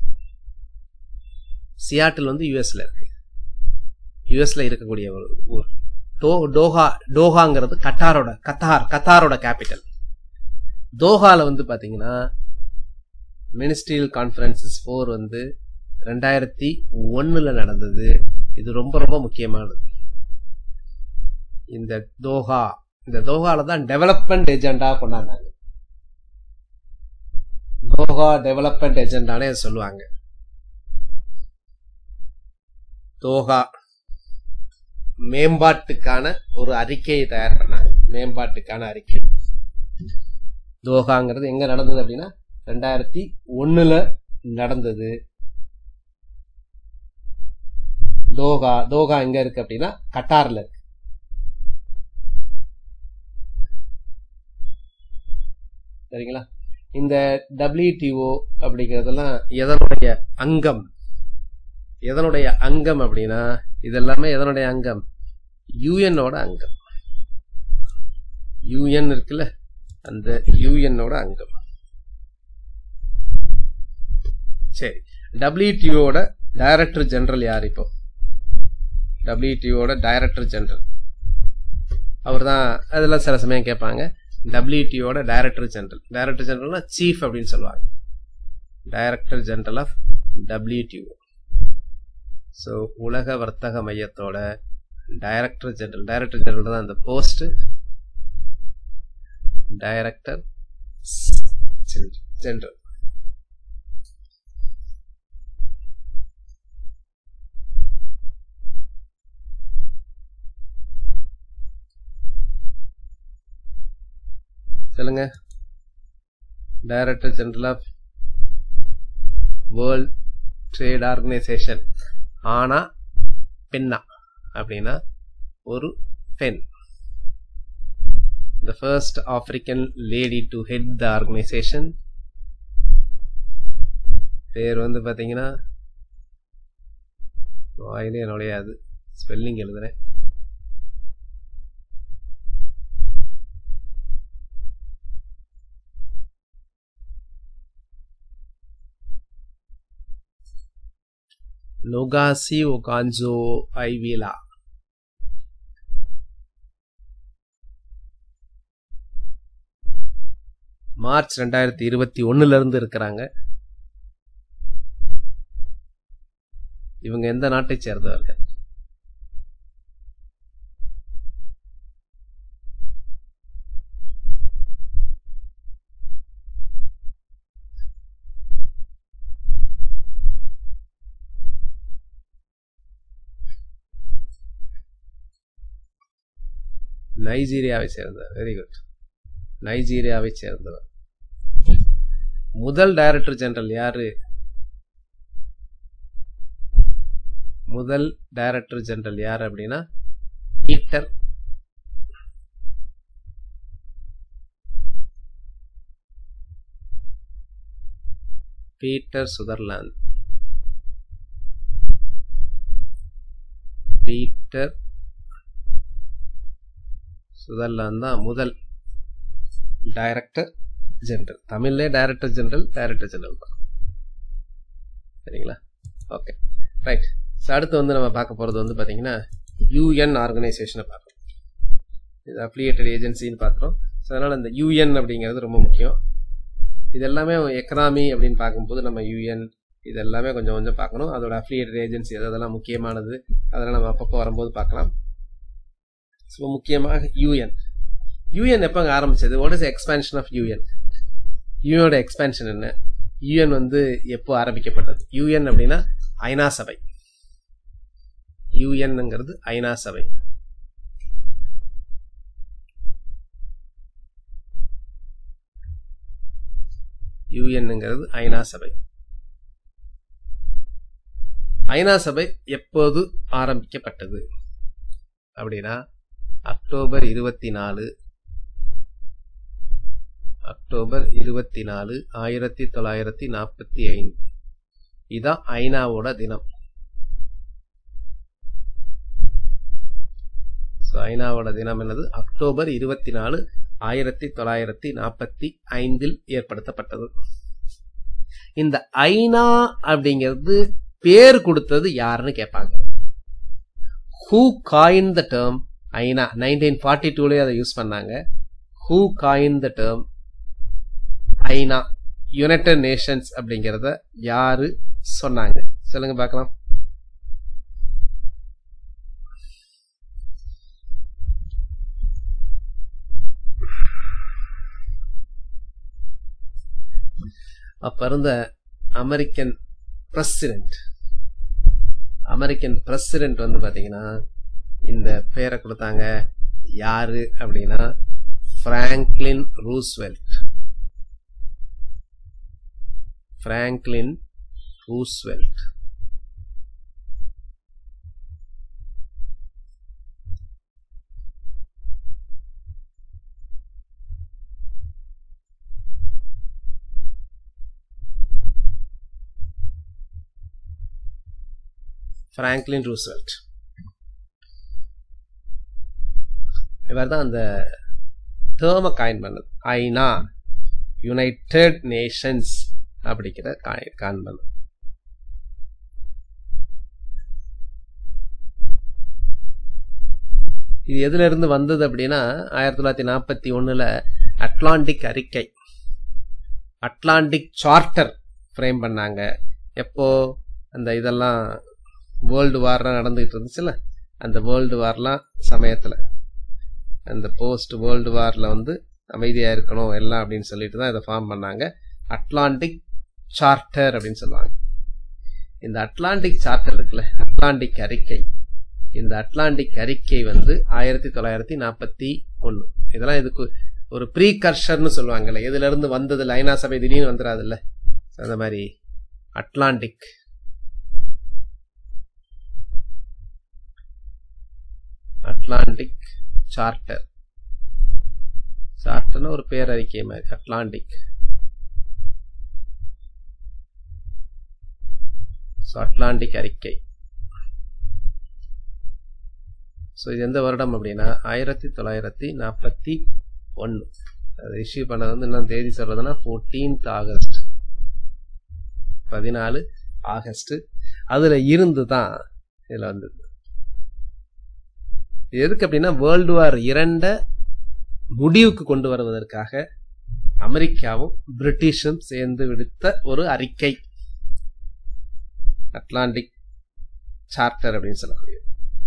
சியாட்டில் வந்து யூஎஸ்ல இருக்கு யூஎஸ்ல இருக்கக்கூடிய ஒரு ஊர் டோ டோஹா டோஹாங்கிறது கட்டாரோட கத்தார் கத்தாரோட கேபிட்டல் தோஹால வந்து பாத்தீங்கன்னா மினிஸ்ட்ரியல் கான்ஃபரன்சஸ் ஃபோர் வந்து ரெண்டாயிரத்தி ஒன்னுல நடந்தது இது ரொம்ப ரொம்ப முக்கியமானது இந்த தோஹா இந்த தோஹால தான் டெவலப்மெண்ட் எஜெண்டா கொண்டாந்தாங்க தோஹா டெவலப்மெண்ட் எஜெண்டானே சொல்லுவாங்க தோஹா மேம்பாட்டுக்கான ஒரு அறிக்கையை தயார் பண்ணாங்க மேம்பாட்டுக்கான அறிக்கை தோஹாங்கிறது எங்க நடந்தது அப்படின்னா ரெண்டாயிரத்தி ஒண்ணுல நடந்தது தோஹா தோஹா எங்க இருக்கு அப்படின்னா கட்டார்ல இருக்கு சரிங்களா இந்த டபிள்யூடிஓ அப்படிங்கறதெல்லாம் எதனுடைய அங்கம் எதனுடைய அங்கம் அப்படின்னா இதெல்லாமே எதனுடைய அங்கம் யூஎன்னோட அங்கம் யூஎன் இருக்குல்ல அந்த யூஎன்னோட அங்கம் சரி டபிள்யூடிஓட டைரக்டர் ஜெனரல் யார் இப்போ டபிள்யூடிஓட டைரக்டர் ஜெனரல் அவர் தான் அதெல்லாம் சில சமயம் கேட்பாங்க டபிள்யூடிஓட டைரக்டர் ஜெனரல் டைரக்டர் ஜெனரல்னா சீஃப் அப்படின்னு சொல்லுவாங்க director general of WTO so உலக வர்த்தக மையத்தோட டைரக்டர் ஜெனரல் டைரக்டர் ஜெனரல் தான் அந்த போஸ்ட் டைரக்டர் ஜெனரல் சொல்லுங்க director general of world trade organisation ஆனா பெண்ணா அப்படின்னா ஒரு பெண் the first African lady to head the organization பேர் வந்து பாத்தீங்கன்னா வாயிலே நுழையாது ஸ்பெல்லிங் எழுதுறேன் நொகாசி ஒகான்ஜோ ஐவிலா மார்ச் ரெண்டாயிரத்தி இருபத்தி ஒன்னுல இருந்து இருக்கிறாங்க இவங்க எந்த நாட்டை சேர்ந்தவர்கள் நைஜீரியாவை சேர்ந்தவர் வெரி குட் நைஜீரியாவை சேர்ந்தவர் முதல் டைரக்டர் ஜெனரல் யாரு முதல் டைரக்டர் ஜெனரல் யார் அப்படின்னா Peter Peter Sutherland Peter Sutherland தான் முதல் டைரக்டர் ஜெனரல் தமிழ்லே டைரக்டர் ஜெனரல் டைரக்டர் ஜெனரல் தான் சரிங்களா ஓகே ரைட் ஸோ அடுத்து வந்து நம்ம பார்க்க போகிறது வந்து பார்த்தீங்கன்னா யூஎன் ஆர்கனைசேஷனை பார்க்கணும் இது அப்ளிகேட்டட் ஏஜென்சின்னு பார்க்குறோம் ஸோ அதனால் இந்த யூஎன் அப்படிங்கிறது ரொம்ப முக்கியம் இது எல்லாமே எக்கனாமி அப்படின்னு பார்க்கும்போது நம்ம யூஎன் இது எல்லாமே கொஞ்சம் கொஞ்சம் பார்க்கணும் அதோட அப்ளிகேட்டட் ஏஜென்சி அதெல்லாம் முக்கியமானது அதெல்லாம் நம்ம அப்பப்போ வரும்போது பார்க்கலாம் ஸோ முக்கியமாக யூஎன் யூஎன் எப்போ அங்கே ஆரம்பிச்சது what is expansion of UN யூஎனோட எக்ஸ்பேன்ஷன் என்ன யூஎன் வந்து எப்போ ஆரம்பிக்கப்பட்டது யூஎன் அப்படின்னா ஐநா சபை யூஎன்ங்கிறது ஐநா சபை யூஎன்ங்கிறது ஐநா சபை ஐநா சபை எப்போது ஆரம்பிக்கப்பட்டது அப்படின்னா அக்டோபர் இருபத்தி நாலு அக்டோபர் இருபத்தி நாலு ஆயிரத்தி தொள்ளாயிரத்தி நாற்பத்தி ஐந்து இதான் ஐநாவோட தினம் ஸோ ஐநாவோட தினம் என்னது அக்டோபர் இருபத்தி நாலு ஆயிரத்தி தொள்ளாயிரத்தி நாற்பத்தி ஐந்தில் ஏற்படுத்தப்பட்டது இந்த ஐநா அப்படிங்கிறது பேர் கொடுத்தது யாருன்னு கேட்பாங்க ஹூ காயின் த டேர்ம் ஐநா நைன்டீன் ஃபார்ட்டி டூலேயே அதை யூஸ் பண்ணாங்க ஹூ காயின் த டேர்ம் ஐநா யுனைடெட் நேஷன்ஸ் அப்படிங்கிறத யாரு சொன்னாங்க சொல்லுங்க பார்க்கலாம் அப்ப இருந்த அமெரிக்கன் பிரசிடென்ட் அமெரிக்கன் பிரசிடென்ட் வந்து பாத்தீங்கன்னா இந்த பேரை கொடுத்தாங்க யாரு அப்படின்னா Franklin Roosevelt Franklin Roosevelt Franklin Roosevelt இவர் தான் அந்த டேர்மை காயின் பண்ணது ஐநா யுனைடெட் நேஷன்ஸ் அப்படிங்கிற காயின் பண்ணது இது எதுல இருந்து வந்தது அப்படின்னா ஆயிரத்தி தொள்ளாயிரத்தி நாற்பத்தி ஒண்ணுல அட்லாண்டிக் அறிக்கை அட்லாண்டிக் சார்ட்டர் ஃப்ரேம் பண்ணாங்க எப்போ அந்த இதெல்லாம் வேர்ல்டு வார்லாம் நடந்துகிட்டு இருந்துச்சுல்ல அந்த வேர்ல்டு வார்லாம் சமயத்தில் அந்த போஸ்ட் வேர்ல்டு வாரில் வந்து அமைதியாக இருக்கணும் எல்லாம் அப்படின்னு சொல்லிட்டு தான் இதை ஃபார்ம் பண்ணாங்க அட்லாண்டிக் சார்ட்டர் அப்படின்னு சொல்லுவாங்க இந்த அட்லாண்டிக் சார்ட்டர் இருக்குல்ல அட்லாண்டிக் அறிக்கை இந்த அட்லாண்டிக் அறிக்கை வந்து ஆயிரத்தி தொள்ளாயிரத்தி நாற்பத்தி ஒன்று இதெல்லாம் இதுக்கு ஒரு ப்ரீ கர்ஷர்னு சொல்லுவாங்கல்ல எதுல இருந்து வந்தது ஐநா சபை திடீர்னு வந்துடாதுல்ல அந்த மாதிரி அட்லாண்டிக் அட்லாண்டிக் சார்ட்டர் சார்ட்டர்னா ஒரு பேரறிக்கை மாதிரி அட்லாண்டிக் ஸோ அட்லாண்டிக் அறிக்கை ஸோ இது எந்த வருடம் அப்படின்னா ஆயிரத்தி தொள்ளாயிரத்தி நாற்பத்தி ஒன்று அது இஷ்யூ பண்ணது வந்து என்ன தேதி சொல்றதுன்னா ஃபோர்டீன்த் ஆகஸ்ட் பதினாலு ஆகஸ்ட் அதில் இருந்து தான் இதில் வந்தது இது எதுக்கு அப்படின்னா வேர்ல்டு வார் இரண்ட முடிவுக்கு கொண்டு வருவதற்காக அமெரிக்காவும் பிரிட்டிஷும் சேர்ந்து விடுத்த ஒரு அறிக்கை அட்லாண்டிக் சார்ட்டர் அப்படின்னு சொல்லக்கூடியது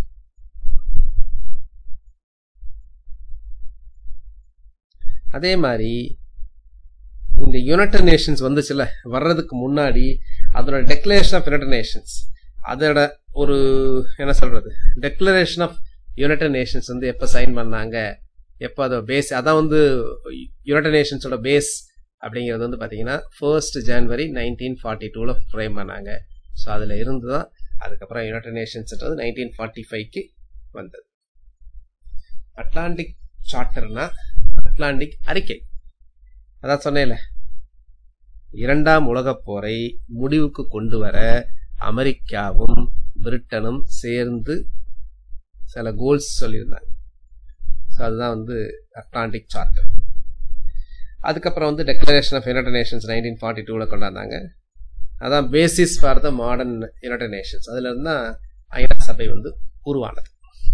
அதே மாதிரி இந்த யுனைடெட் நேஷன்ஸ் வந்துச்சுல வர்றதுக்கு முன்னாடி அதோட டெக்ளரேஷன் ஆஃப் யுனைடெட் நேஷன்ஸ் அதோட ஒரு என்ன சொல்றது டெக்ளரேஷன் ஆஃப் யுனைடெட் நேஷன்ஸ் வந்து எப்போ சைன் பண்ணாங்க எப்போ அதை பேஸ் அதான் வந்து யுனைடெட் நேஷன்ஸோட பேஸ் அப்படிங்கிறது வந்து பார்த்தீங்கன்னா ஃபர்ஸ்ட் ஜான்வரி நைன்டீன் ஃபார்ட்டி டூவில் ஃப்ரேம் பண்ணாங்க ஸோ அதில் இருந்து தான் அதுக்கப்புறம் யுனைடெட் நேஷன்ஸ்ன்றது நைன்டீன் ஃபார்ட்டி ஃபைவ்க்கு வந்தது அட்லாண்டிக் சார்ட்டர்னா அட்லாண்டிக் அறிக்கை அதான் சொன்னேன்ல இரண்டாம் உலகப் போரை முடிவுக்கு கொண்டு வர அமெரிக்காவும் பிரிட்டனும் சேர்ந்து சில கோல்ஸ் சொல்லியிருந்தாங்க ஸோ அதுதான் வந்து அட்லாண்டிக் சார்ட்டர் அதுக்கப்புறம் வந்து declaration of united nations nineteen forty டூவில் கொண்டாந்தாங்க அதான் basis for the modern united nations அதுல இருந்து தான் ஐநா சபை வந்து உருவானது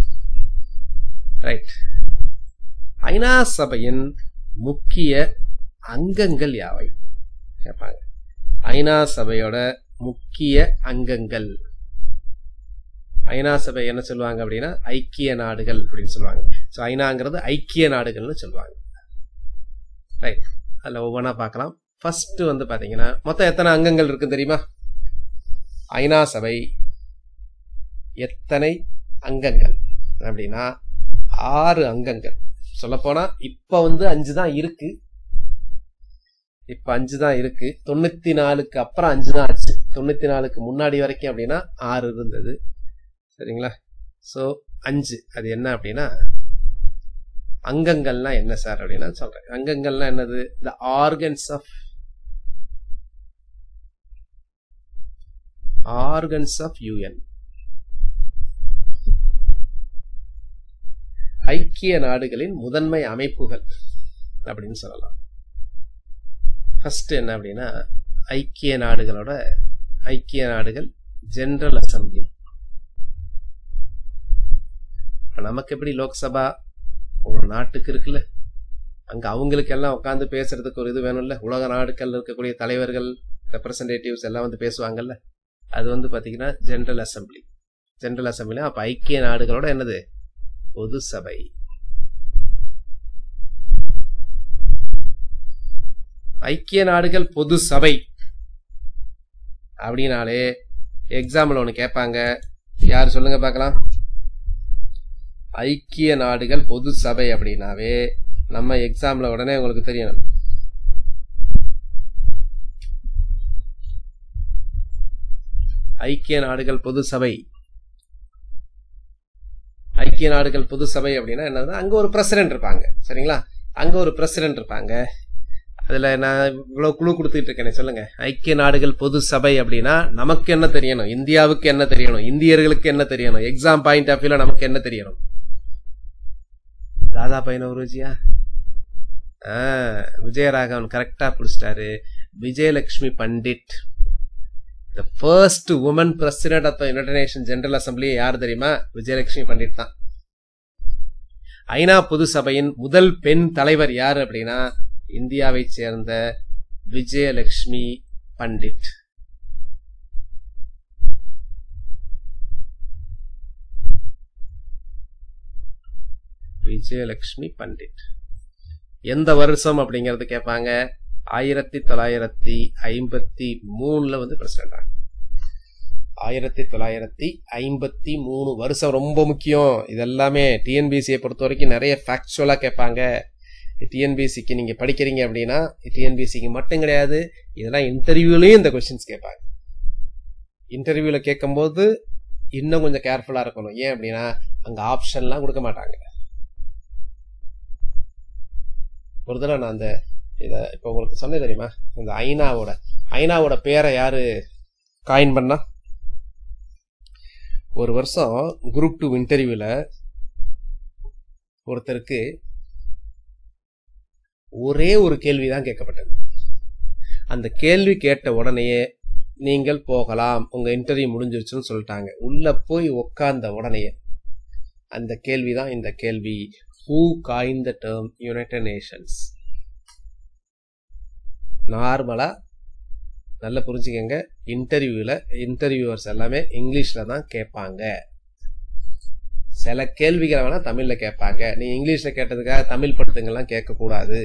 ரைட் ஐநா சபையின் முக்கிய அங்கங்கள் யாவை கேட்பாங்க ஐநா சபையோட முக்கிய அங்கங்கள் ஐநா சபை என்ன சொல்லுவாங்க அப்படின்னா ஐக்கிய நாடுகள் அப்படின்னு சொல்லுவாங்க ஸோ ஐநாங்கிறது ஐக்கிய நாடுகள்னு சொல்லுவாங்க ரைட் அதில் ஒவ்வொன்றா பார்க்கலாம் ஃபர்ஸ்ட் வந்து பார்த்தீங்கன்னா மொத்தம் எத்தனை அங்கங்கள் இருக்கு தெரியுமா ஐநா சபை எத்தனை அங்கங்கள் அப்படின்னா ஆறு அங்கங்கள் சொல்லப்போனா இப்ப வந்து அஞ்சு தான் இருக்கு இப்ப அஞ்சு தான் இருக்கு தொண்ணூத்தி நாலுக்கு அப்புறம் அஞ்சு தான் ஆச்சு தொண்ணூத்தி நாலுக்கு முன்னாடி வரைக்கும் அப்படின்னா ஆறு இருந்தது சரிங்களா ஸோ அஞ்சு அது என்ன அப்படின்னா அங்கங்கள்னா என்ன சார் அப்படின்னா சொல்றேன் அங்கங்கள்னா என்னது the organs of organs of UN ஐக்கிய நாடுகளின் முதன்மை அமைப்புகள் அப்படின்னு சொல்லலாம் ஃபர்ஸ்ட் என்ன அப்படின்னா ஐக்கிய நாடுகளோட ஐக்கிய நாடுகள் ஜெனரல் அசம்பிளி நமக்கு எப்படி லோக்சபா ஒரு நாட்டுக்கு இருக்குல்ல அங்க அவங்களுக்கு எல்லாம் உட்காந்து பேசுறதுக்கு ஒரு இது வேணும்ல உலக நாடுகள் இருக்கக்கூடிய தலைவர்கள் ரெப்ரசன்டேட்டிவ்ஸ் எல்லாம் வந்து பேசுவாங்கல்ல அது வந்து பாத்தீங்கன்னா ஜெனரல் அசம்பிளி ஜெனரல் அசம்பிளி அப்ப ஐக்கிய நாடுகளோட என்னது பொது சபை ஐக்கிய நாடுகள் பொது சபை அப்படின்னாலே எக்ஸாம்பிள் ஒன்று கேட்பாங்க யார் சொல்லுங்க பார்க்கலாம் ஐக்கிய நாடுகள் பொது சபை அப்படின்னாவே நம்ம எக்ஸாம்ல உடனே உங்களுக்கு தெரியணும் ஐக்கிய நாடுகள் பொது சபை ஐக்கிய நாடுகள் பொது சபை அப்படின்னா என்னதுன்னா அங்க ஒரு பிரசிடென்ட் இருப்பாங்க சரிங்களா அங்க ஒரு பிரசிடென்ட் இருப்பாங்க அதுல நான் இவ்வளவு குழு கொடுத்துட்டு இருக்கேன் சொல்லுங்க ஐக்கிய நாடுகள் பொது சபை அப்படின்னா நமக்கு என்ன தெரியணும் இந்தியாவுக்கு என்ன தெரியணும் இந்தியர்களுக்கு என்ன தெரியணும் எக்ஸாம் பாயிண்ட் ஆஃப் வியூல நமக்கு என்ன தெரியணும் ராதா பைனவருஜியா விஜயராகவன் கரெக்டா பிடிச்சிட்டாரு Vijayalakshmi Pandit the first woman president of the united nation general assembly யார் தெரியுமா விஜயலட்சுமி பண்டிட் தான் ஐநா பொது சபையின் முதல் பெண் தலைவர் யார் அப்படின்னா இந்தியாவை சேர்ந்த விஜயலட்சுமி பண்டிட் விஜயலட்சுமி பண்டிட் எந்த வருஷம் அப்படிங்கறது கேட்பாங்க ஆயிரத்தி தொள்ளாயிரத்தி ஐம்பத்தி மூணுல வந்து பிரசிடண்ட் ஆயிரத்தி தொள்ளாயிரத்தி ஐம்பத்தி மூணு வருஷம் ரொம்ப முக்கியம் இதெல்லாமே டிஎன்பிசியை பொறுத்த வரைக்கும் நிறைய ஃபேக்சுவலா கேட்பாங்க டிஎன்பிசிக்கு நீங்க படிக்கிறீங்க அப்படின்னா டிஎன்பிசிக்கு மட்டும் கிடையாது இதெல்லாம் இன்டர்வியூலயும் இந்த கொஸ்டின்ஸ் கேட்பாங்க இன்டர்வியூல கேட்கும்போது இன்னும் கொஞ்சம் கேர்ஃபுல்லா இருக்கணும் ஏன் அப்படின்னா அங்க ஆப்ஷன்லாம் கொடுக்க மாட்டாங்க ஒரு தடவை நான் அந்த இதை இப்போ உங்களுக்கு சொன்னேன் தெரியுமா இந்த ஐநாவோட ஐநாவோட பேரை யாரு காயின் பண்ணா ஒரு வருஷம் குரூப் டூ இன்டர்வியூல ஒருத்தருக்கு ஒரே ஒரு கேள்வி தான் கேட்கப்பட்டது அந்த கேள்வி கேட்ட உடனேயே நீங்கள் போகலாம் உங்க இன்டர்வியூ முடிஞ்சிருச்சுன்னு சொல்லிட்டாங்க உள்ள போய் உக்காந்த உடனேயே அந்த கேள்வி தான் இந்த கேள்வி who coined the term united nations நார்மலா நல்லா புரிஞ்சுக்கங்க இன்டர்வியூல இன்டர்வியூவர்ஸ் எல்லாமே இங்கிலீஷ்ல தான் கேட்பாங்க சில கேள்விகளை வேணா தமிழ்ல கேட்பாங்க நீ இங்கிலீஷ்ல கேட்டதுக்காக தமிழ் படத்துங்கெல்லாம் கேட்க கூடாது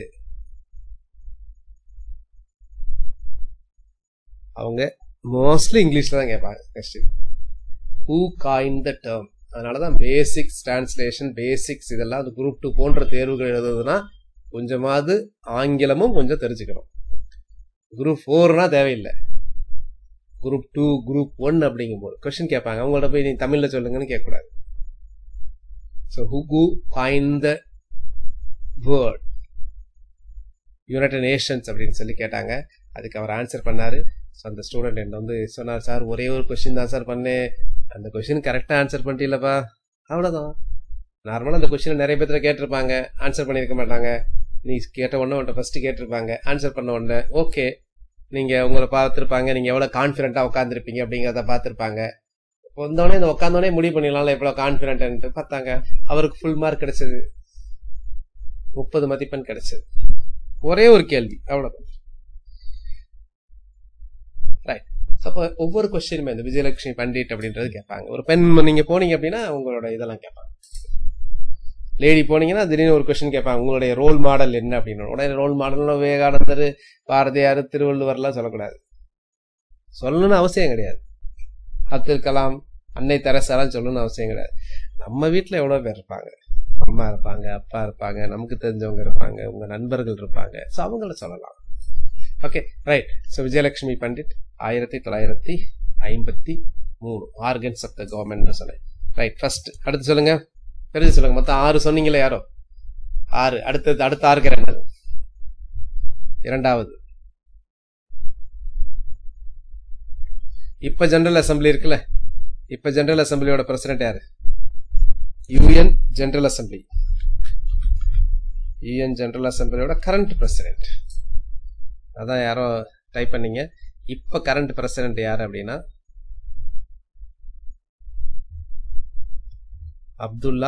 அவங்க மோஸ்ட்லி இங்கிலீஷ்ல தான் கேட்பாங்க question who coined the term அதனாலதான் பேசிக்ஸ் டிரான்ஸ்லேஷன் பேசிக்ஸ் இதெல்லாம் அந்த குரூப் டூ போன்ற தேர்வுகள் எழுதுறதுன்னா கொஞ்சமாவது ஆங்கிலமும் கொஞ்சம் தெரிஞ்சுக்கணும் குரூப் ஃபோர்னா தேவையில்லை குரூப் டூ குரூப் ஒன் அப்படிங்கும்போது கொஸ்டின் கேட்பாங்க அவங்கள்ட்ட போய் நீ தமிழ்ல சொல்லுங்கன்னு கேட்கக்கூடாது ஸோ ஹூ கு ஃபைன் த வேர்ட் யுனைடெட் நேஷன்ஸ் அப்படின்னு சொல்லி கேட்டாங்க அதுக்கு அவர் ஆன்சர் பண்ணாரு ஸோ அந்த ஸ்டூடெண்ட் என்ன வந்து சொன்னார் சார் ஒரே ஒரு கொஸ்டின் தான் சார் பண்ணேன் அந்த கொஸ்டின் கரெக்டாக ஆன்சர் பண்ணிட்டீங்களப்பா அவ்வளோதான் நார்மலாக அந்த கொஸ்டினை நிறைய பேர்த்துல கேட்டிருப்பாங்க ஆன்சர் பண்ணியிருக்க மாட்டாங்க நீ கேட்ட உடனே உன்ட்ட ஃபர்ஸ்ட் கேட்டிருப்பாங்க ஆன்சர் பண்ண உடனே ஓகே நீங்க உங்களை பார்த்துருப்பாங்க நீங்க எவ்வளவு கான்ஃபிடென்ட்டா உட்காந்துருப்பீங்க அப்படிங்கிறத பார்த்துருப்பாங்க வந்தோடனே இந்த உட்காந்தோடனே முடிவு பண்ணிடலாம்ல எவ்வளவு கான்ஃபிடென்ட் பார்த்தாங்க அவருக்கு ஃபுல் மார்க் கிடைச்சது முப்பது மதிப்பெண் கிடைச்சது ஒரே ஒரு கேள்வி அவ்வளவு ரைட் அப்போ ஒவ்வொரு கொஸ்டினுமே இந்த விஜயலட்சுமி பண்டிட் அப்படின்றது கேட்பாங்க ஒரு பெண் நீங்க போனீங்க அப்படின்னா உங்களோட இதெல்லாம் கேட்பாங்க லேடி போனீங்கன்னா திடீர்னு ஒரு கொஸ்டின் கேட்பாங்க உங்களுடைய ரோல் மாடல் என்ன அப்படின்னு உடனே ரோல் மாடல்னு விவேகானந்தர் பாரதியார் திருவள்ளுவர்லாம் சொல்லக்கூடாது சொல்லணும்னு அவசியம் கிடையாது அப்துல் கலாம் அன்னை தெரசாலாம் சொல்லணும்னு அவசியம் கிடையாது நம்ம வீட்டில் எவ்வளோ பேர் இருப்பாங்க அம்மா இருப்பாங்க அப்பா இருப்பாங்க நமக்கு தெரிஞ்சவங்க இருப்பாங்க உங்க நண்பர்கள் இருப்பாங்க ஸோ அவங்கள சொல்லலாம் okay right so Vijayalakshmi Pandit ஆயிரத்தி தொள்ளாயிரத்தி ஐம்பத்தி மூணு ஆர்கன்ஸ் ஆஃப் த கவர்மெண்ட் சொன்னேன் ரைட் ஃபர்ஸ்ட் அடுத்து சொல்லுங்க தெரிஞ்சு சொல்லுங்க மொத்தம் ஆறு சொன்னீங்களே யாரோ ஆறு அடுத்தது அடுத்த ஆறுக்கு என்னது இரண்டாவது இப்ப ஜெனரல் அசம்பிளி இருக்குல்ல இப்ப ஜெனரல் அசம்பிளியோட பிரசிடென்ட் யாரு UN general assembly UN general அசம்பிளியோட கரண்ட் பிரசிடென்ட் அதான் யாரோ டைப் பண்ணீங்க இப்ப கரண்ட் பிரசிடென்ட் யார் அப்படின்னா அப்துல்லா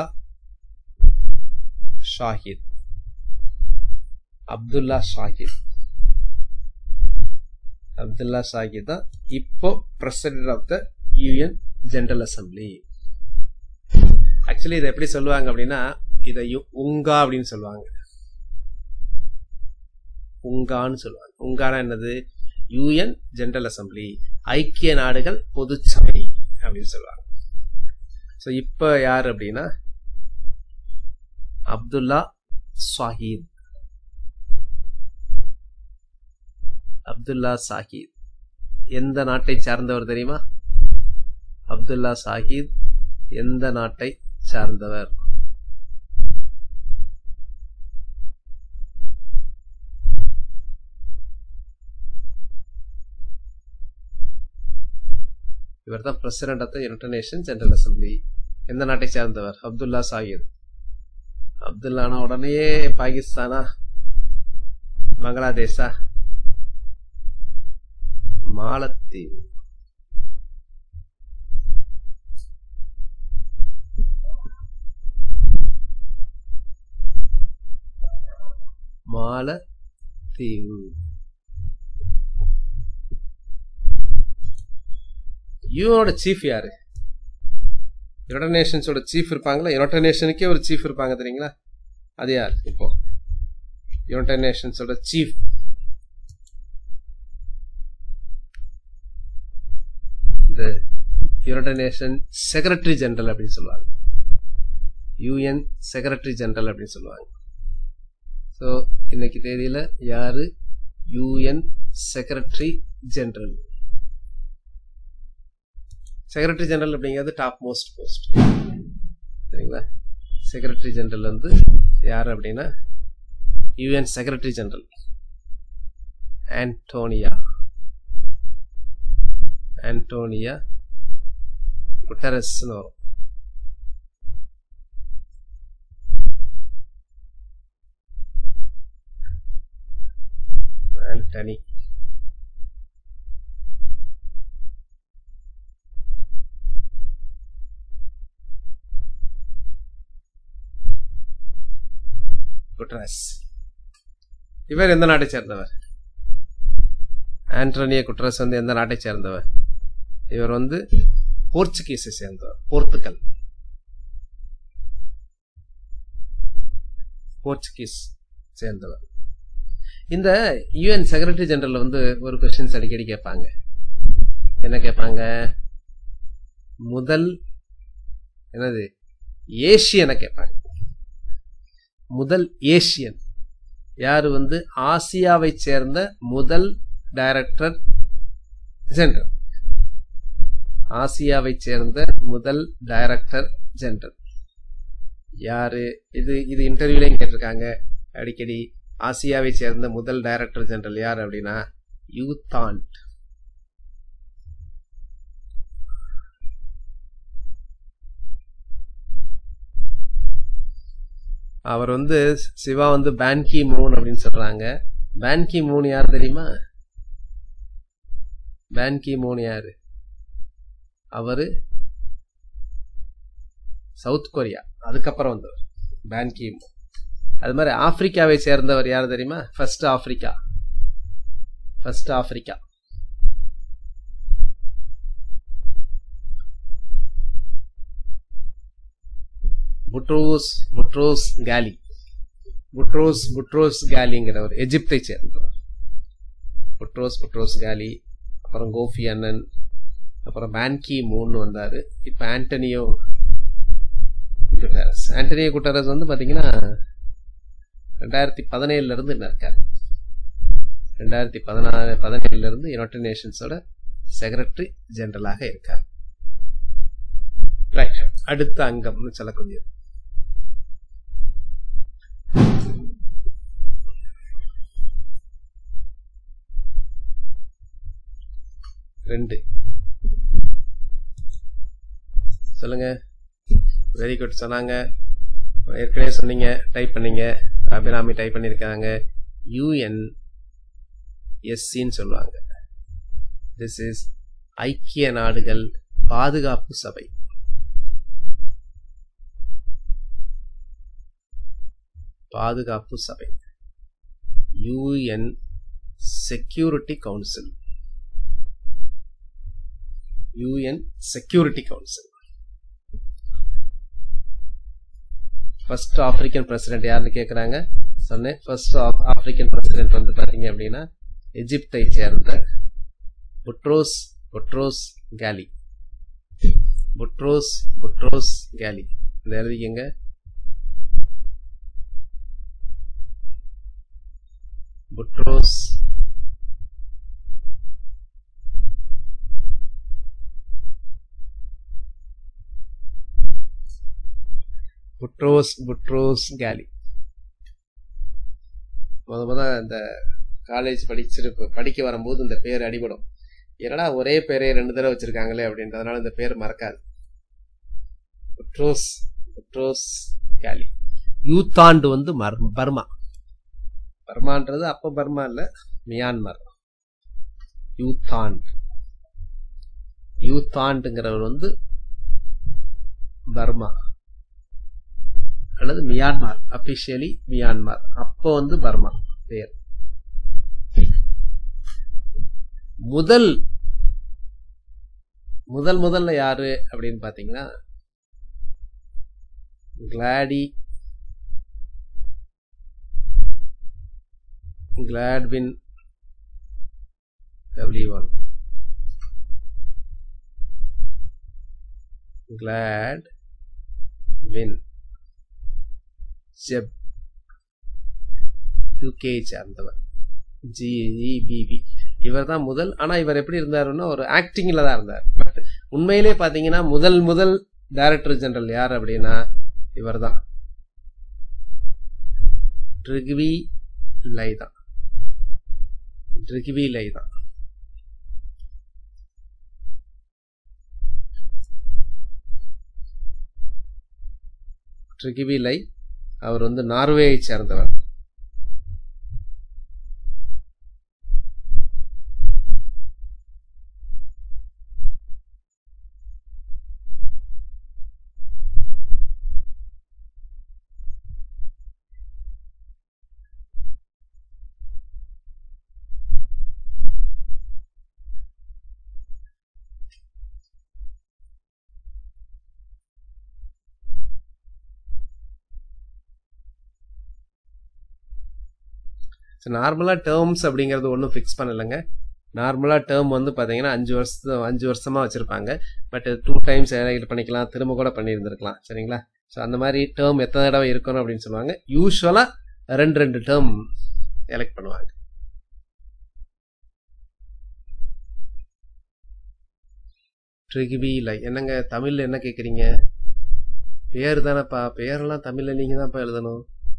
ஷாஹித் அப்துல்லா ஷாஹித் அப்துல்லா ஷாஹித் தான் இப்போ president of the UN general assembly actually இதை எப்படி சொல்லுவாங்க அப்படின்னா இதை யு- உங்கா அப்படின்னு சொல்லுவாங்க உங்கான்னு சொல்லுவாங்க உங்கானா என்னது யூஎன் ஜெனரல் அசம்பிளி ஐக்கிய நாடுகள் பொதுச்சபை அப்படின்னு சொல்லுவாங்க ஸோ இப்போ யார் அப்படின்னா அப்துல்லா சாஹித் அப்துல்லா சாஹித் எந்த நாட்டை சார்ந்தவர் தெரியுமா அப்துல்லா சாஹித் எந்த நாட்டை சார்ந்தவர் இவர் தான் president of the united nation general assembly எந்த நாட்டை சேர்ந்தவர் அப்துல்லா சாஹித் அப்துல்லானா உடனே பாகிஸ்தானா பங்களாதேஷா மாலத்தீவு மாலத்தீவு யூனோட சீஃப் யாரு யுனைடெட் நேஷன்ஸோட சீஃப் இருப்பாங்களா யுனைடெட் நேஷனுக்கே ஒரு சீஃப் இருப்பாங்க தெரியுங்களா அது யார் இப்போ யுனைடெட் நேஷன்ஸோட சீஃப் இந்த யுனைடெட் நேஷன் செக்ரட்டரி ஜெனரல் அப்படின்னு சொல்லுவாங்க யூஎன் செக்ரட்டரி ஜெனரல் அப்படின்னு சொல்லுவாங்க ஸோ இன்னைக்கு தேதியில யாரு UN secretary general secretary general அப்படிங்கிறது டாப் மோஸ்ட் போஸ்ட் சரிங்களா செக்ரட்டரி ஜெனரல் வந்து யார் அப்படின்னா UN secretary general Antonio Antonio குட்டரஸ்னு வரும் ஆண்டனி குட்ரஸ் இவர் எந்த நாட்டை சேர்ந்தவர் ஆண்டோனியோ குட்ரஸ் வந்து எந்த நாட்டை சேர்ந்தவர் இவர் வந்து போர்ச்சுகீஸை சேர்ந்தவர் போர்த்துக்கல் போர்ச்சுகீஸ் சேர்ந்தவர் இந்த யுஎன் செக்ரட்டரி ஜெனரல் வந்து ஒரு கொஸ்டின்ஸ் அடிக்கடி கேட்பாங்க என்ன கேட்பாங்க முதல் என்னது ஏசியனை கேட்பாங்க முதல் ஏசியன் யார் வந்து ஆசியாவை சேர்ந்த முதல் டைரக்டர் ஜெனரல் ஆசியாவை சேர்ந்த முதல் டைரக்டர் ஜெனரல் யாரு இது இது இன்டர்வியூலையும் கேட்டிருக்காங்க அடிக்கடி ஆசியாவை சேர்ந்த முதல் டைரக்டர் ஜெனரல் யார் அப்படின்னா யூதான்ட் அவர் வந்து சிவா வந்து பேன்கி மூன் அப்படின்னு சொல்றாங்க பேன்கி மூன் யார் தெரியுமா பேன்கி மூன் யாரு அவரு சவுத் கொரியா அதுக்கப்புறம் வந்தவர் பேன்கி மூன் அது மாதிரி ஆப்பிரிக்காவை சேர்ந்தவர் யார் தெரியுமா first Africa first Africa Boutros Boutros Ghali Boutros Boutros காலிங்கிறவர் எஜிப்தை சேர்ந்தவர் புட்ரோஸ் புட்ரோஸ் காலி அப்புறம் கோஃபி அண்ணன் அப்புறம் பேன்கி மூன் வந்தாரு இப்ப ஆண்டனியோ குட்டரஸ் ஆண்டனியோ குட்டரஸ் வந்து பாத்தீங்கன்னா ரெண்டாயிரத்தி பதினேழுல இருந்து என்ன இருக்காரு ரெண்டாயிரத்தி பதினாறு பதினேழுல இருந்து யுனைடெட் நேஷன்ஸோட செக்ரட்டரி ஜெனரலாக இருக்கார் ரைட் அடுத்த அங்கம்னு சொல்லக்கூடியது ரெண்டு சொல்லுங்க வெரி குட் சொன்னாங்க ஏற்கனவே சொன்னீங்க டைப் பண்ணீங்க அபிராமி டைப் பண்ணியிருக்காங்க யூஎன் எஸ்சின்னு சொல்லுவாங்க திஸ் இஸ் ஐக்கிய நாடுகள் பாதுகாப்பு சபை பாதுகாப்பு சபை UN security council UN security council first African president யாருன்னு கேட்குறாங்க சொன்னேன் ஃபர்ஸ்ட் ஆப்பிரிக்கன் பிரசிடென்ட் வந்து பார்த்தீங்க அப்படின்னா எஜிப்தை சேர்ந்த Boutros Boutros Ghali Boutros Boutros Ghali இந்த எழுதிக்கங்க புட்ரோஸ் புட்ரோஸ் புட்ரோஸ் கேலி முத முத இந்த காலேஜ் படிச்சிட்டு படிக்க வரும்போது இந்த பேர் அடிபடும் என்னடா ஒரே பேரே ரெண்டு தடவை வச்சிருக்காங்களே அப்படின்றதுனால இந்த பேர் மறக்காது புட்ரோஸ் புட்ரோஸ் கேலி யூத்தாண்டு வந்து மர் பர்மா பர்மான்றது அப்ப பர்மா இல்ல மியான்மர் யூத்தாண்ட் யூத்தாண்டுங்கிறவர் வந்து பர்மா அல்லது மியான்மார் அபிஷியலி மியான்மார் அப்போ வந்து பர்மா பேர் முதல் முதல் முதல்ல யாரு அப்படின்னு பாத்தீங்கன்னா கிளாடி Gladwyn W one Gladwyn Jebb UK சேர்ந்தவர் ஜிஇபிபி இவர் தான் முதல் ஆனா இவர் எப்படி இருந்தாருன்னா ஒரு ஆக்டிங்ல தான் இருந்தார் பட் உண்மையிலே பாத்தீங்கன்னா முதல் முதல் டைரக்டர் ஜெனரல் யார் அப்படின்னா இவர் தான் ட்ரிக்வி லை தான் ட்ரிக்வி லை தான் ட்ரிக்வி லை அவர் வந்து நார்வேயை சேர்ந்தவர் ஸோ நார்மலாக டேர்ம்ஸ் அப்படிங்கிறது ஒன்றும் ஃபிக்ஸ் பண்ணலைங்க நார்மலாக டேர்ம் வந்து பார்த்தீங்கன்னா அஞ்சு வருஷம் அஞ்சு வருஷமாக வச்சுருப்பாங்க பட் டூ டைம்ஸ் இது பண்ணிக்கலாம் திரும்ப கூட பண்ணியிருந்திருக்கலாம் சரிங்களா ஸோ அந்த மாதிரி டேர்ம் எத்தனை தடவை இருக்கணும் அப்படின்னு சொல்லுவாங்க யூஸ்வலாக ரெண்டு ரெண்டு டேர்ம் எலெக்ட் பண்ணுவாங்க ட்ரிகிபி லை என்னங்க தமிழில் என்ன கேட்குறீங்க பேர் தானேப்பா பேரெல்லாம் தமிழில் நீங்கள் தான்ப்பா எழுதணும்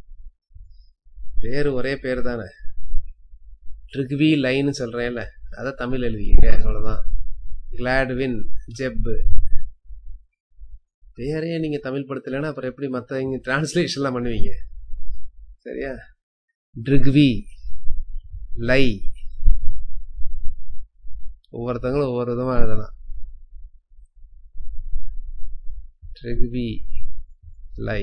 பேர் ஒரே பேர் தானே ட்ரிக்வி லைன்னு சொல்கிறேன்ல அதை தமிழ் எழுதிங்க அவ்வளோதான் கிளாட்வின் ஜெப்பு பேரையே நீங்கள் தமிழ் படுத்தலைன்னா அப்புறம் எப்படி மற்ற இங்கே டிரான்ஸ்லேஷன்லாம் பண்ணுவீங்க சரியா ட்ரிக்வி லை ஒவ்வொருத்தவங்களும் ஒவ்வொரு விதமாக எழுதலாம் ட்ரிக்வி லை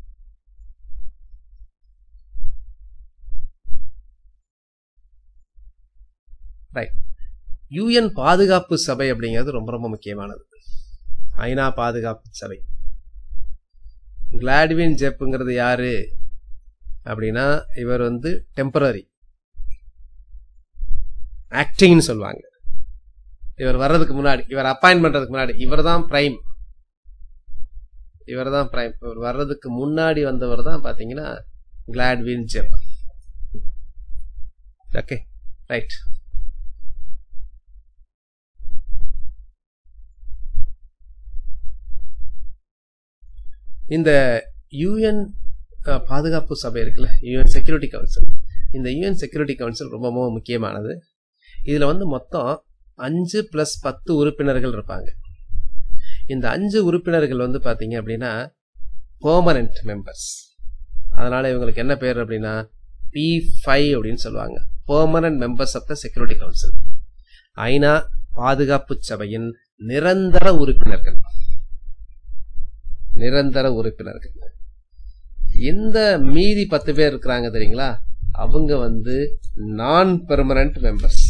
ரைட் யூஎன் பாதுகாப்பு சபை அப்படிங்கிறது ரொம்ப ரொம்ப முக்கியமானது ஐநா பாதுகாப்பு சபை கிளாட்வின் ஜெப்புங்கிறது யாரு அப்படின்னா இவர் வந்து டெம்பரரி ஆக்டிங்னு சொல்லுவாங்க இவர் வர்றதுக்கு முன்னாடி இவர் அப்பாயின்ட் பண்றதுக்கு முன்னாடி இவர் தான் பிரைம் இவர் தான் பிரைம் இவர் வர்றதுக்கு முன்னாடி வந்தவர் தான் பாத்தீங்கன்னா கிளாட்வின் ஜெப் ஓகே ரைட் இந்த யூஎன் பாதுகாப்பு சபை இருக்குல்ல யூஎன் செக்யூரிட்டி கவுன்சில் இந்த யூஎன் செக்யூரிட்டி கவுன்சில் ரொம்ப ரொம்ப முக்கியமானது இதில் வந்து மொத்தம் அஞ்சு பிளஸ் பத்து உறுப்பினர்கள் இருப்பாங்க இந்த அஞ்சு உறுப்பினர்கள் வந்து பாத்தீங்க அப்படின்னா பெர்மனன்ட் மெம்பர்ஸ் அதனால இவங்களுக்கு என்ன பேர் அப்படின்னா பி ஃபைவ் அப்படின்னு சொல்லுவாங்க permanent members of the security council ஐநா பாதுகாப்பு சபையின் நிரந்தர உறுப்பினர்கள் நிரந்தர உறுப்பினர்கள் இந்த மீதி பத்து பேர் இருக்கிறாங்க தெரியுங்களா அவங்க வந்து நான் பெர்மனன்ட் மெம்பர்ஸ்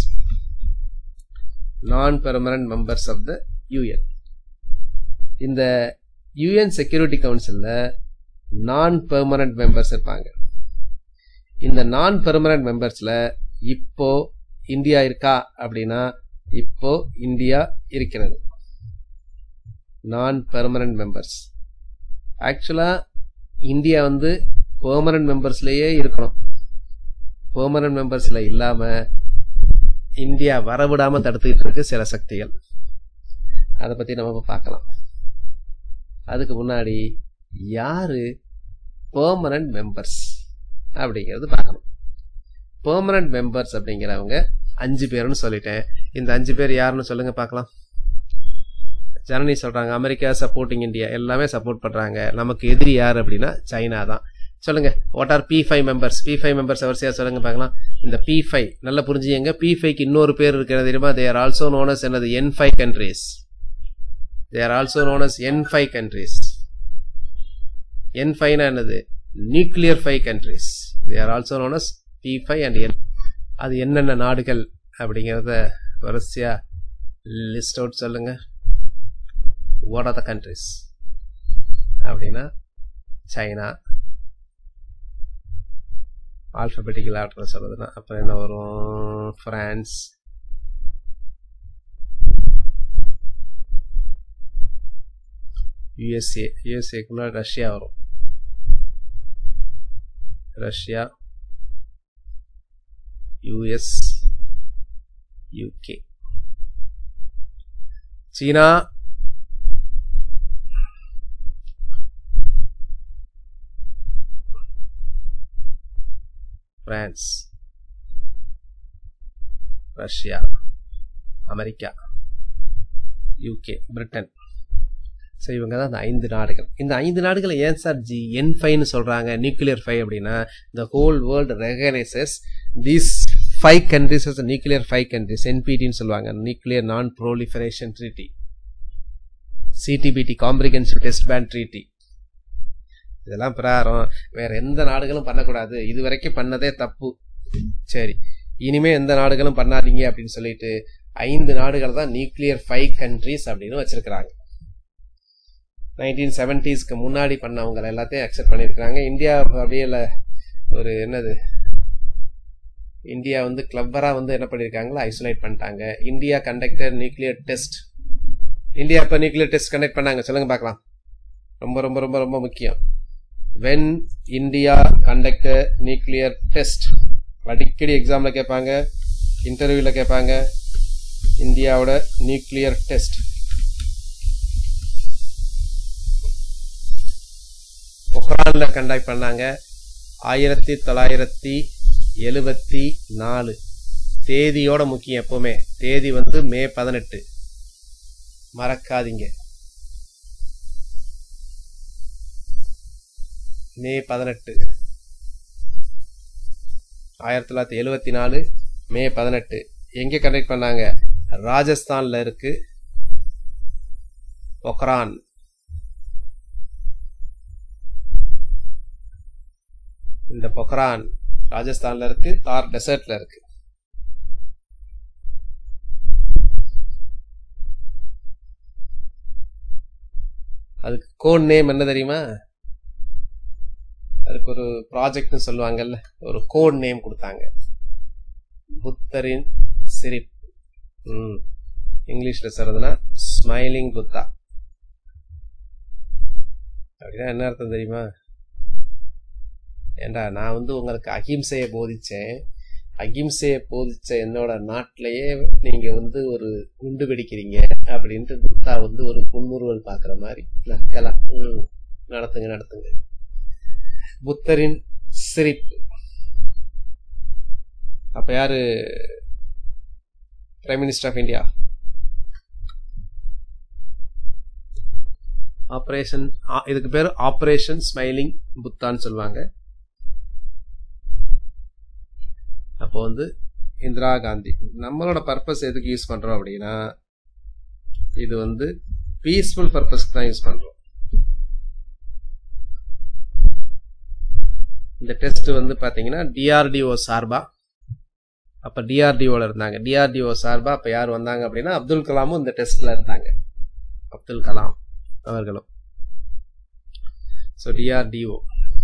நான் permanent members of the UN இந்த யூஎன் செக்யூரிட்டி கவுன்சில்ல நான் பெர்மனன்ட் மெம்பர்ஸ் இருப்பாங்க இந்த நான் பெர்மனன்ட் மெம்பர்ஸ்ல இப்போ இந்தியா இருக்கா அப்படின்னா இப்போ இந்தியா இருக்கிறது நான் பெர்மனன்ட் மெம்பர்ஸ் ஆக்சுவலா இந்தியா வந்து பெர்மனன்ட் மெம்பர்ஸ்லயே இருக்கணும் பெர்மனன்ட் மெம்பர்ஸ்ல இல்லாம இந்தியா வரவிடாம தடுத்துக்கிட்டு இருக்கு சில சக்திகள் அதை பத்தி நம்ம பார்க்கலாம் அதுக்கு முன்னாடி யாரு பெர்மனன்ட் மெம்பர்ஸ் அப்படிங்கிறது பார்க்கணும் பெர்மனன்ட் மெம்பர்ஸ் அப்படிங்கிறவங்க அஞ்சு பேர்னு சொல்லிட்டேன் இந்த அஞ்சு பேர் யாருன்னு சொல்லுங்க பார்க்கலாம் ஜனனி சொல்றாங்க அமெரிக்கா சப்போர்ட்டிங் இந்தியா எல்லாமே சப்போர்ட் பண்றாங்க நமக்கு எதிரி யார் அப்படின்னா சைனா தான் சொல்லுங்க what are P five members P five members வரிசையா சொல்லுங்க பார்க்கலாம் இந்த பி ஃபைவ் நல்லா புரிஞ்சுங்க பி ஃபைவ்க்கு இன்னொரு பேர் இருக்கிறது தெரியுமா they are also known as என்னது N five countries they are also known as N five countries N ஃபைவ்னா என்னது nuclear five countries they are also known as P five and N அது என்னென்ன நாடுகள் அப்படிங்கிறத வரிசையா லிஸ்ட் அவுட் சொல்லுங்க what are the countries அப்படின்னா சைனா ஆல்பபெட்டிக்கல் ஆர்டர் சொல்றதுன்னா அப்புறம் என்ன வரும் பிரான்ஸ் யுஎஸ்ஏ யுஎஸ்ஏக்கு முன்னாடி ரஷ்யா வரும் ரஷ்யா யுஎஸ் யூகே சீனா France Russia America UK Britain so இவங்க தான் அந்த ஐந்து நாடுகள் இந்த ஐந்து நாடுகளை ஏன் சார் ஜி என் ஃபைவ்னு சொல்கிறாங்க நியூக்ளியர் ஃபைவ் அப்படின்னா the whole world recognises these five countries nuclear five countries என்பிடின்னு சொல்லுவாங்க nuclear non proliferation treaty CTBT comprehensive test ban treaty இதெல்லாம் பிரகாரம் வேற எந்த நாடுகளும் பண்ணக்கூடாது இது வரைக்கும் பண்ணதே தப்பு சரி இனிமே எந்த நாடுகளும் பண்ணாதீங்க அப்படின்னு சொல்லிட்டு ஐந்து நாடுகள் தான் நியூக்ளியர் ஃபைவ் கண்ட்ரிஸ் அப்படின்னு வச்சிருக்கிறாங்க நைன்டீன் செவன்டிஸ்க்கு முன்னாடி பண்ணவங்க எல்லாத்தையும் அக்செப்ட் பண்ணியிருக்கிறாங்க இந்தியா அப்படியே இல்லை ஒரு என்னது இந்தியா வந்து கிளப்பரா வந்து என்ன பண்ணியிருக்காங்களோ ஐசோலேட் பண்ணிட்டாங்க India conducted nuclear test India இப்போ நியூக்ளியர் டெஸ்ட் கண்டக்ட் பண்ணாங்க சொல்லுங்க பார்க்கலாம் ரொம்ப ரொம்ப ரொம்ப ரொம்ப முக்கியம் when India conducted nuclear test அடிக்கடி எக்ஸாமில் கேட்பாங்க இன்டர்வியூவில் கேட்பாங்க இந்தியாவோட நியூக்ளியர் டெஸ்ட் பொக்ரானில் கண்டக்ட் பண்ணாங்க ஆயிரத்தி தொள்ளாயிரத்தி எழுபத்தி நாலு தேதியோட முக்கியம் எப்பவுமே தேதி வந்து மே பதினெட்டு மறக்காதீங்க மே பதினெட்டு ஆயிரத்தி தொள்ளாயிரத்தி எழுபத்தி நாலு மே பதினெட்டு எங்கே கண்டக்ட் பண்ணாங்க ராஜஸ்தான்ல இருக்கு பொக்ரான் இந்த பொக்ரான் ராஜஸ்தான்ல இருக்கு தார் டெசர்ட்ல இருக்கு அதுக்கு கோட் நேம் என்ன தெரியுமா அதுக்கு ஒரு ப்ராஜெக்ட்னு சொல்லுவாங்கல்ல ஒரு கோட் நேம் கொடுத்தாங்க புத்தரின் சிரிப் ம் இங்கிலீஷ்ல சொல்றதுன்னா ஸ்மைலிங் புத்தா அப்படின்னா என்ன அர்த்தம் தெரியுமா ஏண்டா நான் வந்து உங்களுக்கு அகிம்சையை போதிச்சேன் அகிம்சையை போதிச்ச என்னோட நாட்டிலேயே நீங்க வந்து ஒரு குண்டு வெடிக்கிறீங்க அப்படின்ட்டு புத்தா வந்து ஒரு புன்முறுவல் பாக்குற மாதிரி நக்கலா ம் நடத்துங்க நடத்துங்க புத்தரின் சிரிப்பு அப்ப யாரு prime minister of India operation இதுக்கு பேர் ஆப்ரேஷன் ஸ்மைலிங் புத்தான்னு சொல்லுவாங்க அப்போ வந்து இந்திரா காந்தி நம்மளோட பர்பஸ் எதுக்கு யூஸ் பண்றோம் அப்படின்னா இது வந்து பீஸ்ஃபுல் பர்பஸ்க்கு தான் யூஸ் பண்றோம் இந்த டெஸ்ட் வந்து பாத்தீங்கன்னா டிஆர்டிஓ சார்பா அப்ப டிஆர்டிஓல இருந்தாங்க டிஆர்டிஓ சார்பா அப்ப யார் வந்தாங்க அப்படின்னா அப்துல் கலாமும் இந்த டெஸ்ட்ல இருந்தாங்க அப்துல் கலாம் அவர்களும் ஸோ டிஆர்டிஓ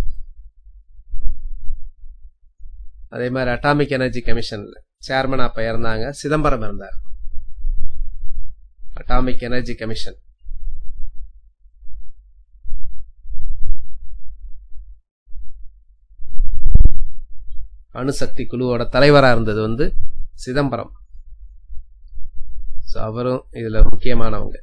அதே மாதிரி அட்டாமிக் எனர்ஜி கமிஷன்ல சேர்மன் அப்ப இருந்தாங்க சிதம்பரம் இருந்தார் அட்டாமிக் எனர்ஜி கமிஷன் அணுசக்தி குழுவோட தலைவராக இருந்தது வந்து சிதம்பரம் ஸோ அவரும் இதுல முக்கியமானவங்க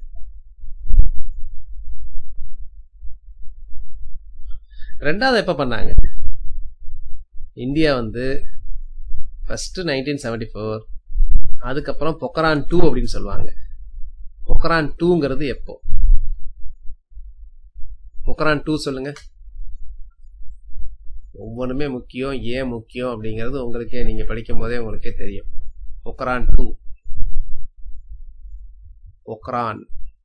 ரெண்டாவது எப்ப பண்ணாங்க இந்தியா வந்து ஃபர்ஸ்ட் நைன்டீன் செவன்டி ஃபோர் அதுக்கப்புறம் பொக்கரான் டூ அப்படின்னு சொல்லுவாங்க பொக்கரான் டூங்கிறது எப்போ பொக்கரான் டூ சொல்லுங்க ஒவ்வொன்றுமே முக்கியம் ஏன் முக்கியம் அப்படிங்கிறது உங்களுக்கே நீங்க படிக்கும் போதே உங்களுக்கே தெரியும் பொக்கரான் டூ பொக்ரான்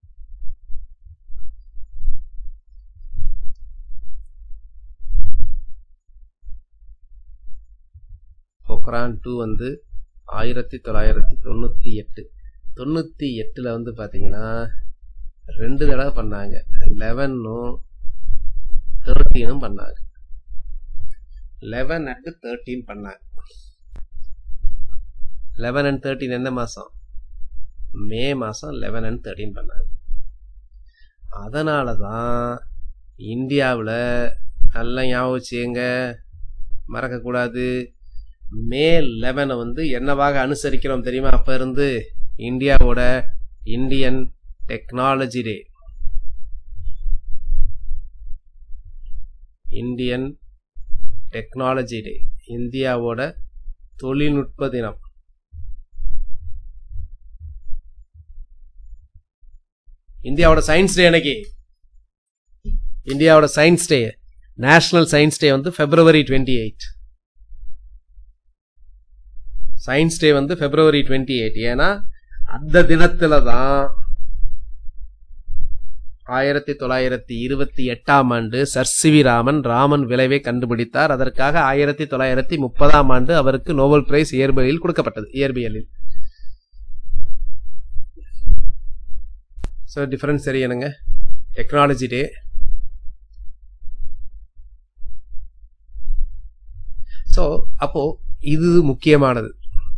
பொக்ரான் டூ வந்து ஆயிரத்தி தொள்ளாயிரத்தி தொண்ணூத்தி எட்டு தொண்ணூத்தி எட்டுல வந்து பாத்தீங்கன்னா ரெண்டு தடவை பண்ணாங்க லெவனும் தேர்ட்டீனும் பண்ணாங்க லெவன் அண்ட் தேர்ட்டீன் பண்ணாங்க லெவன் அண்ட் தேர்ட்டீன் எந்த மாசம் மே மாசம் லெவன் அண்ட் தேர்ட்டீன் பண்ணாங்க அதனால தான் இந்தியாவில் நல்லா ஞாபகம் வச்சுங்க மறக்கக்கூடாது மே லெவனை வந்து என்னவாக அனுசரிக்கிறோம் தெரியுமா அப்ப இருந்து இந்தியாவோட Indian technology day Indian technology day இந்தியாவோட தொழில்நுட்ப தினம் இந்தியாவோட சயின்ஸ் டே அன்னைக்கு இந்தியாவோட science day national science day வந்து February twenty eight science day வந்து பிப்ரவரி டுவெண்ட்டி எயிட் ஏன்னா அந்த தினத்துல தான் ஆயிரத்தி தொள்ளாயிரத்தி இருபத்தி எட்டாம் ஆண்டு sir C V Raman Raman விளைவை கண்டுபிடித்தார் அதற்காக ஆயிரத்தி தொள்ளாயிரத்தி முப்பதாம் ஆண்டு அவருக்கு நோபல் பிரைஸ் இயற்பியலில் கொடுக்கப்பட்டது இயற்பியலில் ஸோ டிஃபரன்ஸ் தெரியணுங்க டெக்னாலஜி டே ஸோ அப்போ இது முக்கியமானது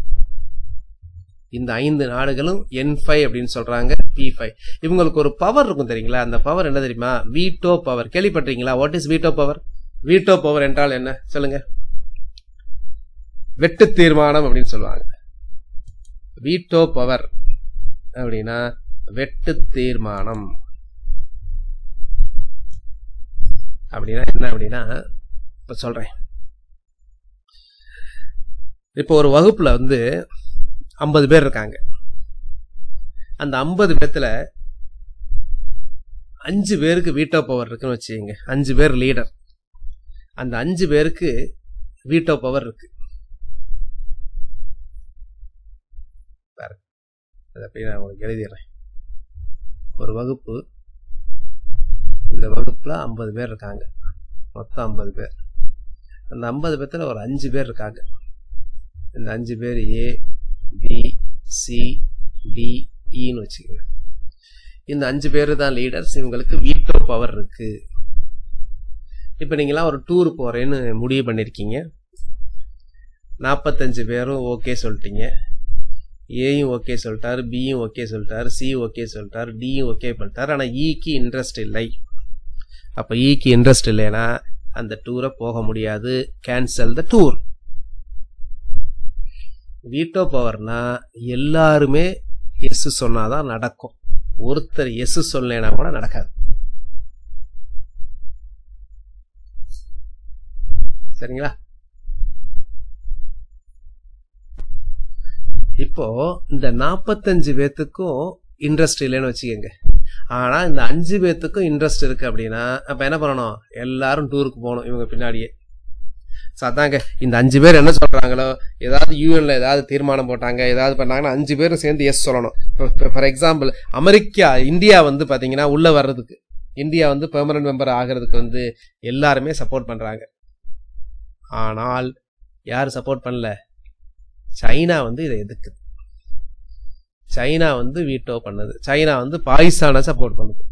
இந்த ஐந்து நாடுகளும் என் ஃபைவ் அப்படின்னு சொல்றாங்க பி ஃபைவ் இவங்களுக்கு ஒரு பவர் இருக்கும் தெரியுங்களா அந்த பவர் என்ன தெரியுமா வீட்டோ பவர் கேள்விப்பட்டிருக்கீங்களா what is veto power veto power என்றால் என்ன சொல்லுங்க வெட்டு தீர்மானம் அப்படின்னு சொல்லுவாங்க வீட்டோ பவர் அப்படின்னா வெட்டு தீர்மானம் அப்படின்னா என்ன அப்படின்னா இப்ப சொல்றேன் இப்போ ஒரு வகுப்புல வந்து ஐம்பது பேர் இருக்காங்க அந்த ஐம்பது பேர்த்துல அஞ்சு பேருக்கு வீட்டோ பவர் இருக்குன்னு வச்சுக்கோங்க அஞ்சு பேர் லீடர் அந்த அஞ்சு பேருக்கு வீட்டோ பவர் இருக்கு அதை போய் நான் உங்களுக்கு எழுதிடுறேன் ஒரு வகுப்பு இந்த வகுப்புல ஐம்பது பேர் இருக்காங்க மொத்தம் ஐம்பது பேர் அந்த ஐம்பது பேர்த்துல ஒரு அஞ்சு பேர் இருக்காங்க இந்த அஞ்சு பேர் ஏ பி சி டி இன்னு வச்சுக்கோங்க இந்த அஞ்சு பேர் தான் லீடர்ஸ் இவங்களுக்கு வீட்டோ பவர் இருக்கு இப்போ நீங்களாம் ஒரு டூர் போறேன்னு முடிவு பண்ணிருக்கீங்க நாற்பத்தஞ்சு பேரும் ஓகே சொல்லிட்டீங்க ஏயும் ஓகே சொல்லிட்டாரு பியும் ஓகே சொல்லிட்டாரு சி ஓகே சொல்லிட்டாரு டியும் ஓகே பண்ணிட்டாரு ஆனால் ஈக்கு இன்ட்ரெஸ்ட் இல்லை அப்போ ஈக்கு இன்ட்ரெஸ்ட் இல்லைன்னா அந்த டூரை போக முடியாது கேன்சல் த டூர் வீட்டோ பவர்னா எல்லாருமே எஸ் சொன்னாதான் நடக்கும் ஒருத்தர் எஸ் சொல்லலைன்னா கூட நடக்காது சரிங்களா இப்போ இந்த நாற்பத்தஞ்சு பேத்துக்கும் இன்ட்ரெஸ்ட் இல்லைன்னு வச்சுக்கோங்க ஆனா இந்த அஞ்சு பேர்த்துக்கும் இன்ட்ரெஸ்ட் இருக்கு அப்படின்னா அப்ப என்ன பண்ணணும் எல்லாரும் டூருக்கு போகணும் இவங்க பின்னாடியே ஸோ அதாங்க இந்த அஞ்சு பேர் என்ன சொல்றாங்களோ ஏதாவது யூஎன்ல ஏதாவது தீர்மானம் போட்டாங்க ஏதாவது பண்ணாங்கன்னா அஞ்சு பேரும் சேர்ந்து எஸ் சொல்லணும் ஃபார் எக்ஸாம்பிள் அமெரிக்கா இந்தியா வந்து பாத்தீங்கன்னா உள்ள வர்றதுக்கு இந்தியா வந்து பெர்மனன்ட் மெம்பர் ஆகிறதுக்கு வந்து எல்லாருமே சப்போர்ட் பண்றாங்க ஆனால் யார் சப்போர்ட் பண்ணல சைனா வந்து இதை எதிர்க்குது சைனா வந்து வீட்டோ பண்ணுது சைனா வந்து பாகிஸ்தானை சப்போர்ட் பண்ணுது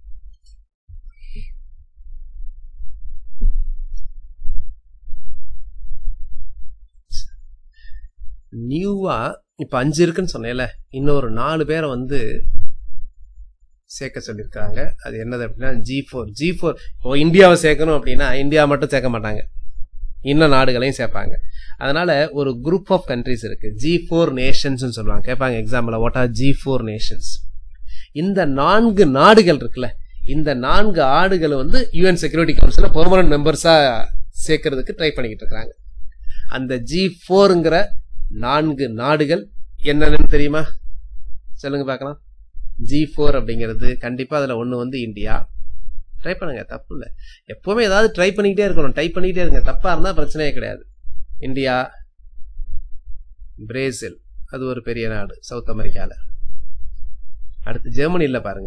நியூவா இப்ப அஞ்சு இருக்குன்னு சொன்னேன்ல இன்னொரு நாலு பேரை வந்து சேர்க்க சொல்லியிருக்காங்க அது என்னது அப்படின்னா ஜி ஃபோர் ஜி ஃபோர் இப்போ இந்தியாவை சேர்க்கணும் அப்படின்னா இந்தியா மட்டும் சேர்க்க மாட்டாங்க இன்னும் நாடுகளையும் சேர்ப்பாங்க அதனால ஒரு குரூப் ஆஃப் கண்ட்ரிஸ் இருக்கு ஜி ஃபோர் நேஷன்ஸ் சொல்லுவாங்க கேட்பாங்க example what are G four nations இந்த நான்கு நாடுகள் இருக்குல்ல இந்த நான்கு ஆடுகளை வந்து யூஎன் செக்யூரிட்டி கவுன்சில பெர்மனன்ட் மெம்பர்ஸா சேர்க்கறதுக்கு ட்ரை பண்ணிக்கிட்டு இருக்காங்க அந்த ஜி ஃபோருங்கிற நான்கு நாடுகள் என்னென்னு தெரியுமா சொல்லுங்க பார்க்கலாம் ஜி ஃபோர் அப்படிங்கிறது கண்டிப்பா அதுல ஒண்ணு வந்து இந்தியா ட்ரை பண்ணுங்க தப்பு இல்லை எப்பவுமே ஏதாவது ட்ரை பண்ணிக்கிட்டே இருக்கணும் டைப் பண்ணிக்கிட்டே இருங்க தப்பா இருந்தா பிரச்சனையே கிடையாது இந்தியா பிரேசில் அது ஒரு பெரிய நாடு சவுத் அமெரிக்கால அடுத்து ஜெர்மனில பாருங்க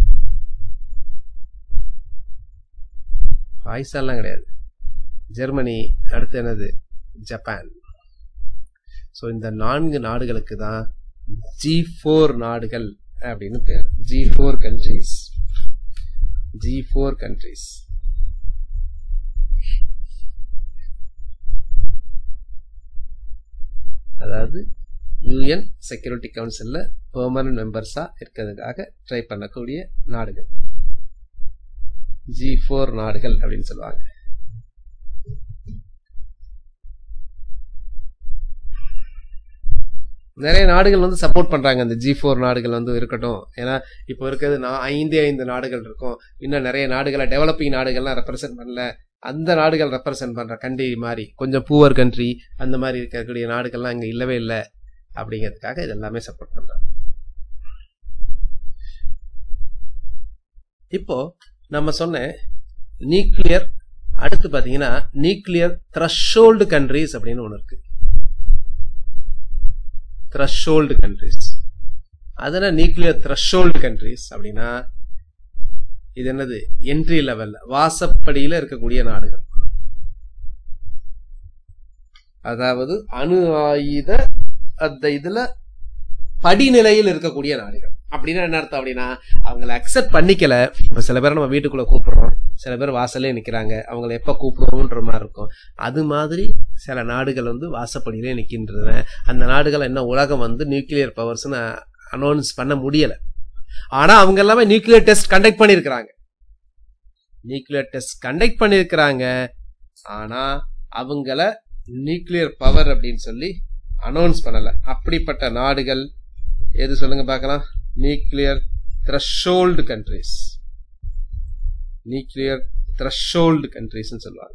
பாகிஸ்தான்லாம் கிடையாது ஜெர்மனி அடுத்து என்னது ஜப்பான் ஸோ இந்த நான்கு நாடுகளுக்கு தான் ஜி ஃபோர் நாடுகள் அப்படின்னு பேர் G four countries G four countries அதாவது யூஎன் செக்யூரிட்டி கவுன்சில்ல பெர்மனன்ட் மெம்பர்ஸா இருக்கிறதுக்காக ட்ரை பண்ணக்கூடிய நாடுகள் ஜி ஃபோர் நாடுகள் அப்படின்னு சொல்லுவாங்க நிறைய நாடுகள் வந்து சப்போர்ட் பண்றாங்க இந்த ஜி ஃபோர் நாடுகள் வந்து இருக்கட்டும் ஏன்னா இப்போ இருக்கிறது நான் ஐந்து ஐந்து நாடுகள் இருக்கும் இன்னும் நிறைய நாடுகளை டெவலப்பிங் நாடுகள்லாம் ரெப்ரசென்ட் பண்ணல அந்த நாடுகள் ரெப்ரசென்ட் பண்ற கண்ட்ரி மாதிரி கொஞ்சம் பூவர் கண்ட்ரி அந்த மாதிரி இருக்கக்கூடிய நாடுகள்லாம் இங்க இல்லவே இல்லை அப்படிங்கிறதுக்காக இது எல்லாமே சப்போர்ட் பண்றாங்க இப்போ நம்ம சொன்ன நியூக்ளியர் அடுத்து பாத்தீங்கன்னா நியூக்ளியர் த்ரஷோல்டு கண்ட்ரிஸ் அப்படின்னு ஒன்று இருக்கு த்ரஷோல்டு கண்ட்ரிஸ் அதெல்லாம் நியூக்ளியர் த்ரஷோல்டு கண்ட்ரிஸ் அப்படின்னா இது என்னது என்ட்ரி லெவல்ல வாசப்படியில இருக்கக்கூடிய நாடுகள் அதாவது அணு ஆயுத அந்த இதுல படிநிலையில் இருக்கக்கூடிய நாடுகள் அப்படின்னா என்ன அர்த்தம் அப்படின்னா அவங்கள அக்செப்ட் பண்ணிக்கல இப்ப சில பேர் நம்ம வீட்டுக்குள்ள கூப்பிடுறோம் சில பேர் வாசலே நிக்கிறாங்க அவங்கள எப்ப கூப்பிடுவோம்ன்ற மாதிரி இருக்கும் அது மாதிரி சில நாடுகள் வந்து வாசப்படியிலே நிக்கின்றன அந்த நாடுகள் என்ன உலகம் வந்து நியூக்ளியர் பவர்ஸ்னு அனௌன்ஸ் பண்ண முடியல ஆனா அவங்க எல்லாமே நியூக்ளியர் டெஸ்ட் கண்டக்ட் பண்ணிருக்கிறாங்க நியூக்ளியர் டெஸ்ட் கண்டக்ட் பண்ணிருக்கிறாங்க ஆனா அவங்கள நியூக்ளியர் பவர் அப்படின்னு சொல்லி அனௌன்ஸ் பண்ணல அப்படிப்பட்ட நாடுகள் எது சொல்லுங்க பார்க்கலாம் nuclear threshold countries nuclear threshold countries சொல்லுவாங்க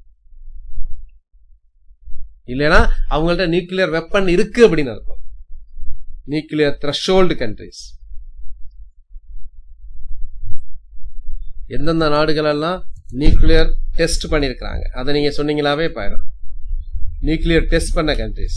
இல்லைன்னா அவங்கள்ட்ட நியூக்ளியர் வெப்பன் இருக்கு அப்படின்னு அர்த்தம் நியூக்ளியர் த்ரெஷோல்டு கண்ட்ரிஸ் எந்தெந்த நாடுகள் எல்லாம் நியூக்ளியர் டெஸ்ட் பண்ணிருக்கிறாங்க அதை நீங்க சொன்னீங்களாவே பாயிரும் நியூக்ளியர் டெஸ்ட் பண்ண கண்ட்ரிஸ்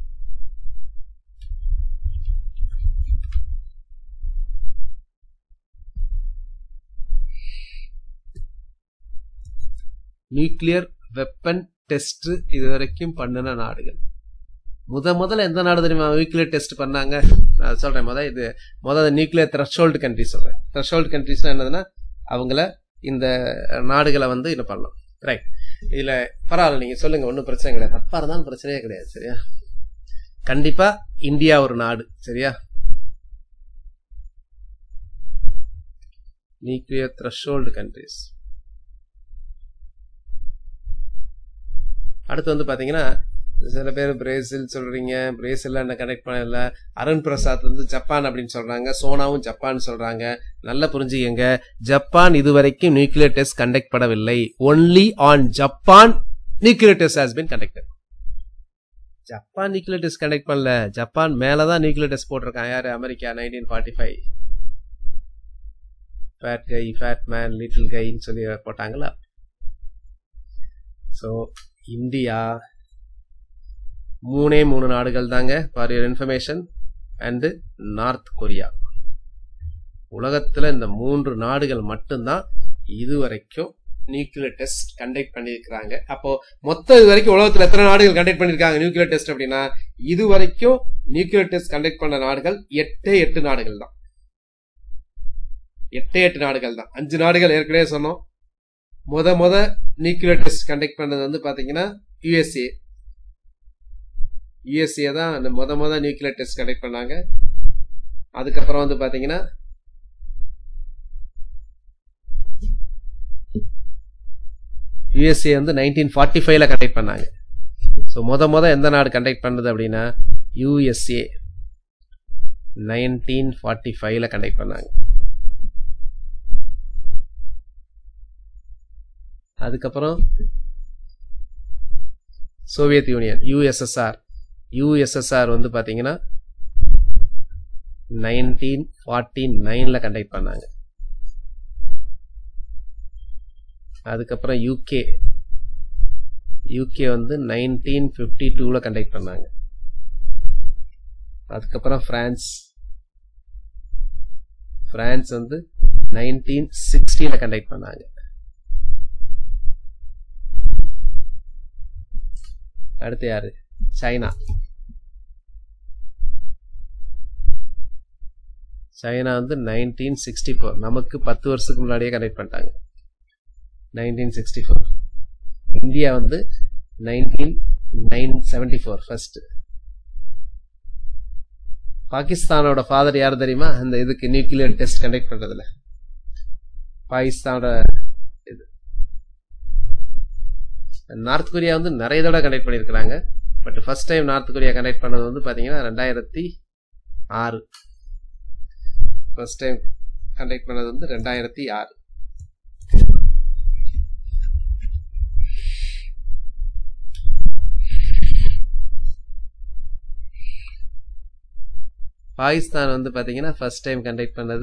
நியூக்ளியர் வெப்பன் டெஸ்ட் இதுவரைக்கும் பண்ணின நாடுகள் முத முதல்ல எந்த நாடு தெரியுமா நியூக்ளியர் டெஸ்ட் பண்ணாங்க நான் சொல்றேன் முத இது முத நியூக்ளியர் த்ரெஷோல்டு கண்ட்ரிஸ் சொல்றேன் த்ரெஷோல்டு கண்ட்ரிஸ்னா என்னதுன்னா அவங்கள இந்த நாடுகளை வந்து இது பண்ணலாம் ரைட் இதுல பரவாயில்ல நீங்க சொல்லுங்க ஒன்றும் பிரச்சனை கிடையாது தப்பா இருந்தாலும் பிரச்சனையே கிடையாது சரியா கண்டிப்பா இந்தியா ஒரு நாடு சரியா நியூக்ளியர் த்ரெஷோல்டு கண்ட்ரிஸ் அடுத்து வந்து பாத்தீங்கன்னா சில பேர் பிரேசில் சொல்றீங்க பிரேசில்ல என்ன கனெக்ட் பண்ணல அருண் பிரசாத் வந்து ஜப்பான் அப்படின்னு சொல்றாங்க சோனாவும் ஜப்பான் சொல்றாங்க நல்லா புரிஞ்சுக்கங்க ஜப்பான் இதுவரைக்கும் நியூக்ளியர் டெஸ்ட் கண்டக்ட் பண்ணவில்லை only on Japan nuclear test has been conducted Japan nuclear test conduct பண்ணல ஜப்பான் மேலதான் நியூக்ளியர் டெஸ்ட் போட்டிருக்கான் யாரு America nineteen forty five fat guy fat man little கைன்னு சொல்லி போட்டாங்களா ஸோ இந்தியா மூணே மூணு நாடுகள் தாங்க for your information and North Korea உலகத்தில் இந்த மூன்று நாடுகள் மட்டும்தான் இதுவரைக்கும் நியூக்ளியர் டெஸ்ட் கண்டக்ட் பண்ணியிருக்கிறாங்க அப்போ மொத்தம் இது வரைக்கும் உலகத்தில் எத்தனை நாடுகள் கண்டக்ட் பண்ணியிருக்காங்க நியூக்ளியர் டெஸ்ட் அப்படின்னா இது வரைக்கும் நியூக்ளியர் டெஸ்ட் கண்டக்ட் பண்ண நாடுகள் எட்டே எட்டு நாடுகள் தான் எட்டே எட்டு நாடுகள் தான் அஞ்சு நாடுகள் ஏற்கனவே சொன்னோம் முத முத நியூக்ளியர் டெஸ்ட் கண்டக்ட் பண்ணது வந்து பாத்தீங்கன்னா யுஎஸ்ஏ யுஎஸ்ஏ தான் அந்த முத முத நியூக்ளியர் டெஸ்ட் கண்டக்ட் பண்ணாங்க அதுக்கப்புறம் வந்து பாத்தீங்கன்னா யுஎஸ்ஏ வந்து நைன்டீன் ஃபார்ட்டி ஃபைவ்ல கண்டக்ட் பண்ணாங்க ஸோ முத முத எந்த நாடு கண்டக்ட் பண்ணது அப்படின்னா யுஎஸ்ஏ நைன்டீன் ஃபார்ட்டி ஃபைவ்ல கண்டக்ட் பண்ணாங்க அதுக்கப்புறம் சோவியத் யூனியன் யுஎஸ்எஸ்ஆர் யுஎஸ்எஸ்ஆர் வந்து பார்த்தீங்கன்னா நைன்டீன் ஃபார்ட்டி நைனில் கண்டக்ட் பண்ணாங்க அதுக்கப்புறம் யூகே யூகே வந்து நைன்டீன் ஃபிஃப்டி டூவில் கண்டக்ட் பண்ணாங்க அதுக்கப்புறம் ஃப்ரான்ஸ் ஃப்ரான்ஸ் வந்து நைன்டீன் சிக்ஸ்டியில் கண்டக்ட் பண்ணாங்க அடுத்து யாரு சைனா சைனா வந்து நைன்டீன் சிக்ஸ்டி ஃபோர் நமக்கு பத்து வருஷத்துக்கு முன்னாடியே கனெக்ட் பண்ணிட்டாங்க நைன்டீன் சிக்ஸ்டி ஃபோர் இந்தியா வந்து nineteen nine seventy four first பாகிஸ்தானோட ஃபாதர் யார் தெரியுமா அந்த இதுக்கு நியூக்ளியர் டெஸ்ட் கண்டக்ட் பண்றதுல பாகிஸ்தானோட இது நார்த் கொரியா வந்து நிறைய தடவை கண்டக்ட் பண்ணியிருக்கிறாங்க but first time North Korea conduct பண்ணது வந்து பார்த்தீங்கன்னா ரெண்டாயிரத்தி ஆறு ஃபர்ஸ்ட் டைம் கண்டக்ட் பண்ணது வந்து ரெண்டாயிரத்தி ஆறு பாகிஸ்தான் வந்து பார்த்தீங்கன்னா ஃபர்ஸ்ட் டைம் கண்டக்ட் பண்ணது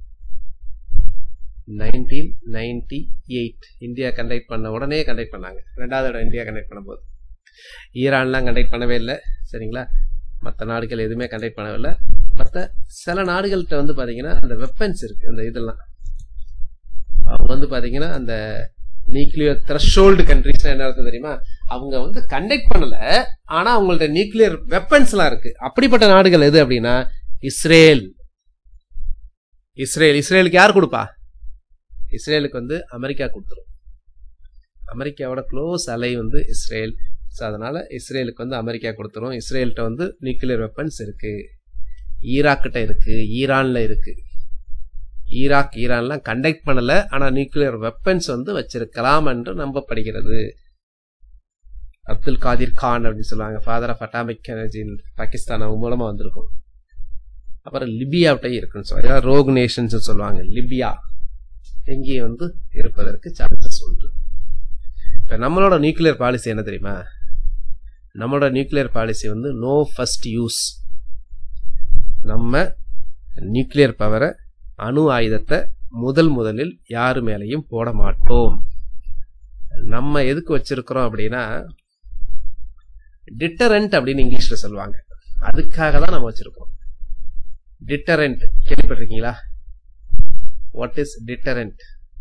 nineteen ninety eight India conduct பண்ண உடனே கண்டக்ட் பண்ணாங்க ரெண்டாவது இடம் இந்தியா கண்டக்ட் பண்ணும்போது ஈரான்லாம் கண்டக்ட் பண்ணவே இல்லை சரிங்களா மற்ற நாடுகள் எதுவுமே கண்டக்ட் பண்ணவில்லை மற்ற சில நாடுகள்கிட்ட வந்து பார்த்தீங்கன்னா அந்த வெப்பன்ஸ் இருக்கு அந்த இதெல்லாம் அவங்க வந்து பார்த்தீங்கன்னா அந்த நியூக்ளியர் த்ரெஷோல்டு கண்ட்ரிஸ் என்ன அர்த்தம் தெரியுமா அவங்க வந்து கண்டக்ட் பண்ணல ஆனா அவங்கள்ட்ட நியூக்ளியர் வெப்பன்ஸ்லாம் இருக்கு அப்படிப்பட்ட நாடுகள் எது அப்படின்னா இஸ்ரேல் இஸ்ரேல் இஸ்ரேலுக்கு யார் கொடுப்பா இஸ்ரேலுக்கு வந்து அமெரிக்கா கொடுத்துரும் அமெரிக்காவோட க்ளோஸ் அலை வந்து இஸ்ரேல் ஸோ அதனால இஸ்ரேலுக்கு வந்து அமெரிக்கா கொடுத்துரும் இஸ்ரேல்கிட்ட வந்து நியூக்ளியர் வெப்பன்ஸ் இருக்கு ஈராக்கிட்ட இருக்கு ஈரான்ல இருக்கு ஈராக் ஈரான்லாம் கண்டக்ட் பண்ணல ஆனா நியூக்ளியர் வெப்பன்ஸ் வந்து வச்சிருக்கலாம் என்று நம்பப்படுகிறது அப்துல் காதிர் கான் அப்படின்னு சொல்லுவாங்க father of atomic energy Pakistan அவங்க மூலமா வந்திருக்கும் அப்புறம் லிபியாவிட்டையும் இருக்குன்னு சொல்லுவாங்க ரோக் நேஷன்ஸ் சொல்லுவாங்க லிபியா எங்கே வந்து இருப்பதற்கு சான்சஸ் உண்டு இப்போ நம்மளோட நியூக்ளியர் பாலிசி என்ன தெரியுமா நம்மளோட நியூக்ளியர் பாலிசி வந்து நோ ஃபர்ஸ்ட் யூஸ் நம்ம நியூக்ளியர் பவரை அணு ஆயுதத்தை முதல் முதலில் யாரு மேலையும் போட மாட்டோம் நம்ம எதுக்கு வச்சிருக்கிறோம் அப்படின்னா டிட்டரண்ட் அப்படின்னு இங்கிலீஷ்ல சொல்லுவாங்க அதுக்காக தான் நம்ம வச்சிருக்கோம் டிட்டரண்ட் கேள்விப்பட்டிருக்கீங்களா வாட் இஸ் டிட்டரண்ட்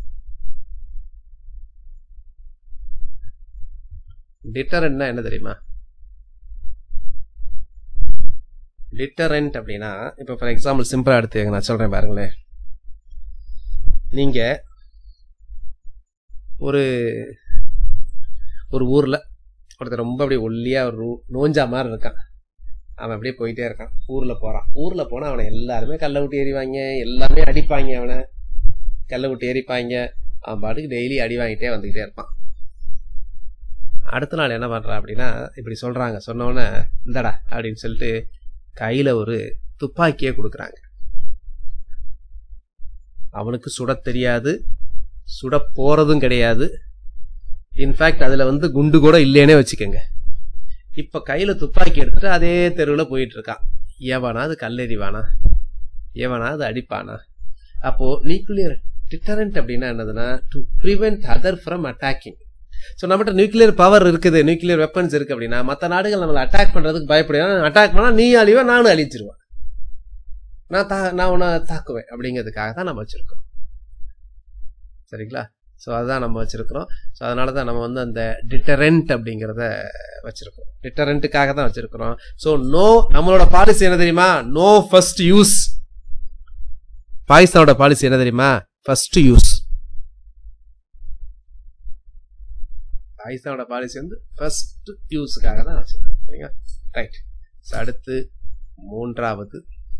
டிட்டரண்ட்னா என்ன தெரியுமா டிட்டரண்ட் அப்படின்னா இப்போ ஃபார் எக்ஸாம்பிள் சிம்பிளா எடுத்து நான் சொல்றேன் பாருங்களேன் நீங்க ஒரு ஒரு ஊர்ல ஒருத்தர் ரொம்ப அப்படியே ஒல்லியா ஒரு நோஞ்சா மாதிரி இருக்கான் அவன் அப்படியே போயிட்டே இருக்கான் ஊர்ல போறான் ஊர்ல போனா அவனை எல்லாருமே கல்லை விட்டு எறிவாங்க எல்லாமே அடிப்பாங்க அவனை கல்லை விட்டு எரிப்பாங்க அவன் பாட்டுக்கு டெய்லி அடி வாங்கிட்டே வந்துகிட்டே இருப்பான் அடுத்த நாள் என்ன பண்றான் அப்படின்னா இப்படி சொல்றாங்க சொன்னோன்னே இந்தடா அப்படின்னு சொல்லிட்டு கையில ஒரு துப்பாக்கியே கொடுக்குறாங்க அவனுக்கு சுட தெரியாது சுட போறதும் கிடையாது இன்ஃபேக்ட் அதுல வந்து குண்டு கூட இல்லைன்னே வச்சுக்கோங்க இப்ப கையில துப்பாக்கி எடுத்துட்டு அதே தெருவில் போயிட்டு இருக்கான் எவனா அது கல்லெறிவானா எவனா அது அடிப்பானா அப்போ நியூக்ளியர் டிட்டரண்ட் அப்படின்னா என்னதுன்னா to prevent other from attacking so நம்மகிட்ட நியூக்ளியர் பவர் இருக்குது நியூக்ளியர் வெப்பன்ஸ் இருக்கு அப்படின்னா மற்ற நாடுகள் நம்மளை அட்டாக் பண்றதுக்கு பயப்படுவேன் அட்டாக் பண்ணா நீ அழிவ நானும் அழிச்சிருவேன் நான் தா நான் உன்னை தாக்குவேன் அப்படிங்கிறதுக்காக தான் நம்ம வச்சிருக்கோம் சரிங்களா ஸோ அதுதான் நம்ம வச்சிருக்கிறோம் ஸோ அதனால தான் நம்ம வந்து அந்த டிட்டரண்ட் அப்படிங்கிறத வச்சிருக்கோம் டிட்டரண்ட்டுக்காக தான் வச்சிருக்கிறோம் ஸோ நோ நம்மளோட பாலிசி என்ன தெரியுமா நோ ஃபர்ஸ்ட் யூஸ் பாகிஸ்தானோட பாலிசி என்ன தெரியுமா ஃபர்ஸ்ட் யூஸ் பாகிஸ்தானோட பாலிசி வந்து ஃபர்ஸ்ட் யூஸுக்காக தான் வச்சிருக்கோம் சரிங்களா ரைட் அடுத்து மூன்றாவது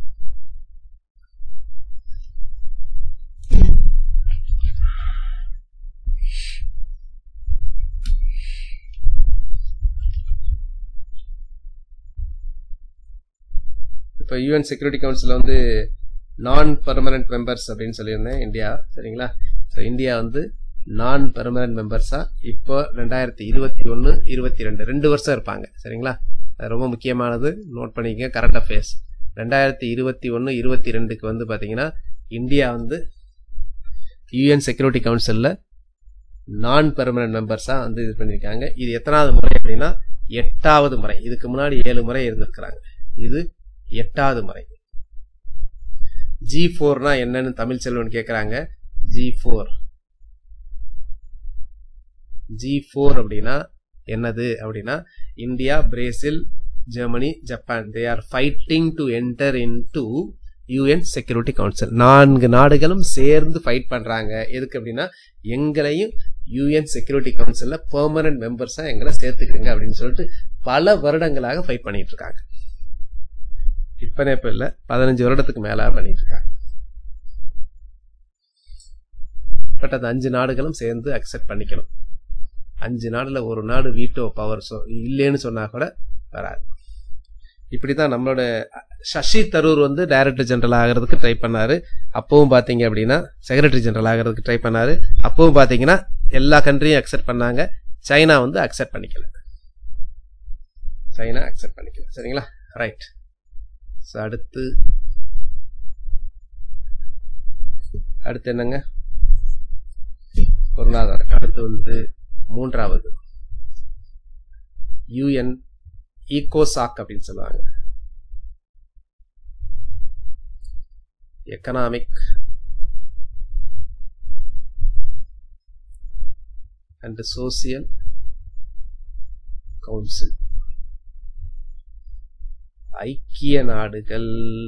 இப்போ யூஎன் செக்யூரிட்டி கவுன்சில் வந்து நான் பர்மனன்ட் மெம்பர்ஸ் அப்படின்னு சொல்லியிருந்தேன் இந்தியா சரிங்களா ஸோ இந்தியா வந்து நான் பெர்மனன்ட் மெம்பர்ஸாக இப்போ ரெண்டாயிரத்தி இருபத்தி ஒன்று இருபத்தி ரெண்டு ரெண்டு வருஷம் இருப்பாங்க சரிங்களா அது ரொம்ப முக்கியமானது நோட் பண்ணிக்கங்க கரண்ட் அஃபேர்ஸ் ரெண்டாயிரத்தி இருபத்தி ஒன்று இருபத்தி ரெண்டுக்கு வந்து பார்த்தீங்கன்னா இந்தியா வந்து யூஎன் செக்யூரிட்டி கவுன்சிலில் நான் பெர்மனன்ட் மெம்பர்ஸாக வந்து இது பண்ணியிருக்காங்க இது எத்தனாவது முறை அப்படின்னா எட்டாவது முறை இதுக்கு முன்னாடி ஏழு முறை இருந்திருக்கிறாங்க இது எட்டாவது முறை ஜி ஃபோர்னா என்னன்னு தமிழ் செல்வன் கேட்குறாங்க ஜி ஃபோர் ஜி ஃபோர் அப்படின்னா என்னது அப்படின்னா India Brazil Germany Japan they are fighting to enter into UN security council நான்கு நாடுகளும் சேர்ந்து ஃபைட் பண்றாங்க எதுக்கு அப்படின்னா எங்களையும் யூஎன் செக்யூரிட்டி கவுன்சில்ல பெர்மனன்ட் மெம்பர்ஸா எங்களை சேர்த்துக்கங்க அப்படின்னு சொல்லிட்டு பல வருடங்களாக ஃபைட் பண்ணிட்டு இருக்காங்க இப்ப இப்ப இல்ல பதினஞ்சு வருடத்துக்கு மேல பண்ணிட்டு இருக்காங்க பட் அந்த அஞ்சு நாடுகளும் சேர்ந்து அக்செப்ட் பண்ணிக்கணும் அஞ்சு நாடுல ஒரு நாடு வீட்டோ பவர் இல்லைன்னு சொன்னா கூட வராது இப்படிதான் நம்மளோட சசி தரூர் வந்து டைரக்டர் ஜெனரல் ஆகிறதுக்கு ட்ரை பண்ணாரு அப்பவும் பாத்தீங்க அப்படின்னா செக்ரட்டரி ஜெனரல் ஆகிறதுக்கு ட்ரை பண்ணாரு அப்பவும் பாத்தீங்கன்னா எல்லா கண்ட்ரியும் அக்செப்ட் பண்ணாங்க சைனா வந்து அக்செப்ட் பண்ணிக்கல சைனா அக்செப்ட் பண்ணிக்கல சரிங்களா ரைட் ஸோ அடுத்து அடுத்து என்னங்க பொருளாதாரம் அடுத்து வந்து மூன்றாவது யூஎன் ஈகோசாக் அப்படின்னு சொல்லுவாங்க எக்கனாமிக் அண்ட் சோசியல் கவுன்சில் ஐக்கிய நாடுகள்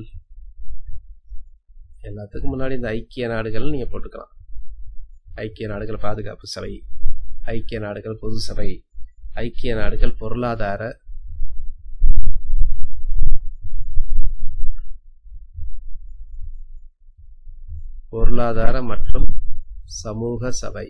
எல்லாத்துக்கும் முன்னாடி இந்த ஐக்கிய நாடுகள் நீங்க போட்டுக்கலாம் ஐக்கிய நாடுகள் பாதுகாப்பு சபை ஐக்கிய நாடுகள் பொது சபை ஐக்கிய நாடுகள் பொருளாதார பொருளாதார மற்றும் சமூக சபை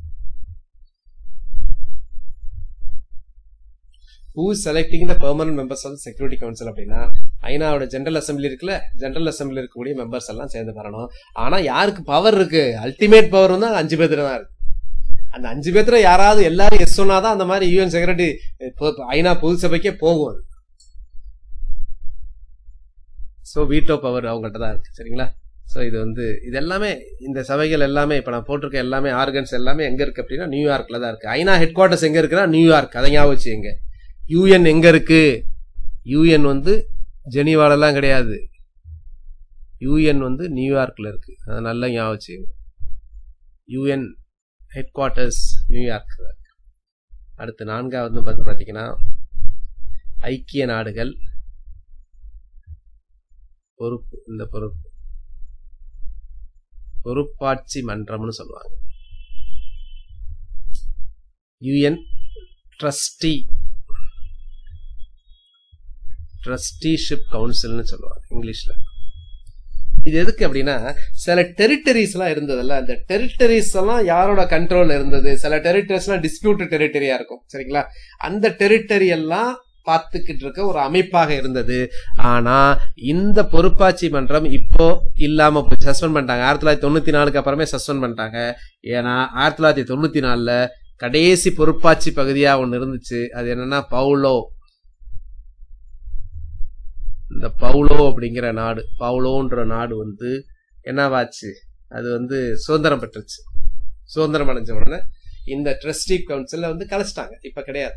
who selecting the permanent members of security council அப்படின்னா ஐநாவோட ஜெனரல் அசம்பிளி இருக்குல்ல ஜெனரல் அசம்பிளி இருக்கக்கூடிய மெம்பர்ஸ் எல்லாம் சேர்ந்து வரணும் ஆனா யாருக்கு பவர் இருக்கு அல்டிமேட் பவர் வந்து அஞ்சு பேர்த்துல தான் இருக்கு அந்த அஞ்சு பேர்த்துல யாராவது எல்லாரும் எஸ் சொன்னாதான் அந்த மாதிரி யூஎன் செக்ரட்டரி ஐநா பொது சபைக்கே போகும் அது ஸோ வீட்டோ பவர் அவங்கள்ட்ட தான் இருக்கு சரிங்களா ஸோ இது வந்து இது எல்லாமே இந்த சபைகள் எல்லாமே இப்போ நான் போட்டிருக்க எல்லாமே ஆர்கன்ஸ் எல்லாமே எங்க இருக்கு அப்படின்னா நியூயார்க்ல தான் இருக்கு ஐநா ஹெட் குவார்ட்டர்ஸ் எங்க இருக்குன்னா நியூயார்க் அதை ஞாபகம் வச்சு எங்க யூஎன் எங்க இருக்கு யூஎன் வந்து ஜெனீவாலெல்லாம் கிடையாது யூஎன் வந்து நியூயார்க்ல இருக்கு அதை நல்லா ஞாபகம் வச்சு யூஎன் ஹெட் குவார்ட்டர்ஸ் நியூயார்க் அடுத்து நான்காவது பார்த்து பார்த்தீங்கன்னா ஐக்கிய நாடுகள் பொறுப்பு இந்த பொறுப்பு பொறுப்பாட்சி மன்றம்னு சொல்லுவாங்க யூஎன் ட்ரஸ்டி ட்ரஸ்டிஷிப் கவுன்சில்னு சொல்லுவாங்க இங்கிலீஷ்ல இது எதுக்கு அப்படின்னா சில டெரிட்டரிஸ் எல்லாம் இருந்ததுல்ல அந்த டெரிட்டரிஸ் எல்லாம் யாரோட கண்ட்ரோல்ல இருந்தது சில டெரிட்டரிஸ் எல்லாம் டிஸ்பியூட் டெரிட்டரியா இருக்கும் சரிங்களா அந்த டெரிட்டரி எல்லாம் பார்த்துக்கிட்டு இருக்க ஒரு அமைப்பாக இருந்தது ஆனா இந்த பொறுப்பாட்சி மன்றம் இப்போ இல்லாம போய் சஸ்பெண்ட் பண்ணிட்டாங்க ஆயிரத்தி தொள்ளாயிரத்தி தொண்ணூத்தி நாலுக்கு அப்புறமே சஸ்பெண்ட் பண்ணிட்டாங்க ஏன்னா ஆயிரத்தி தொள்ளாயிரத்தி தொண்ணூத்தி நாலுல கடைசி பொறுப்பாட்சி பகுதியா ஒன்னு இருந்துச்சு அது என்னன்னா பவுலோ இந்த பவுலோ அப்படிங்கிற நாடு பவுலோன்ற நாடு வந்து என்னவாச்சு அது வந்து சுதந்திரம் பெற்றுச்சு சுதந்திரம் அடைஞ்ச உடனே இந்த ட்ரஸ்டி கவுன்சில வந்து கலைச்சிட்டாங்க இப்ப கிடையாது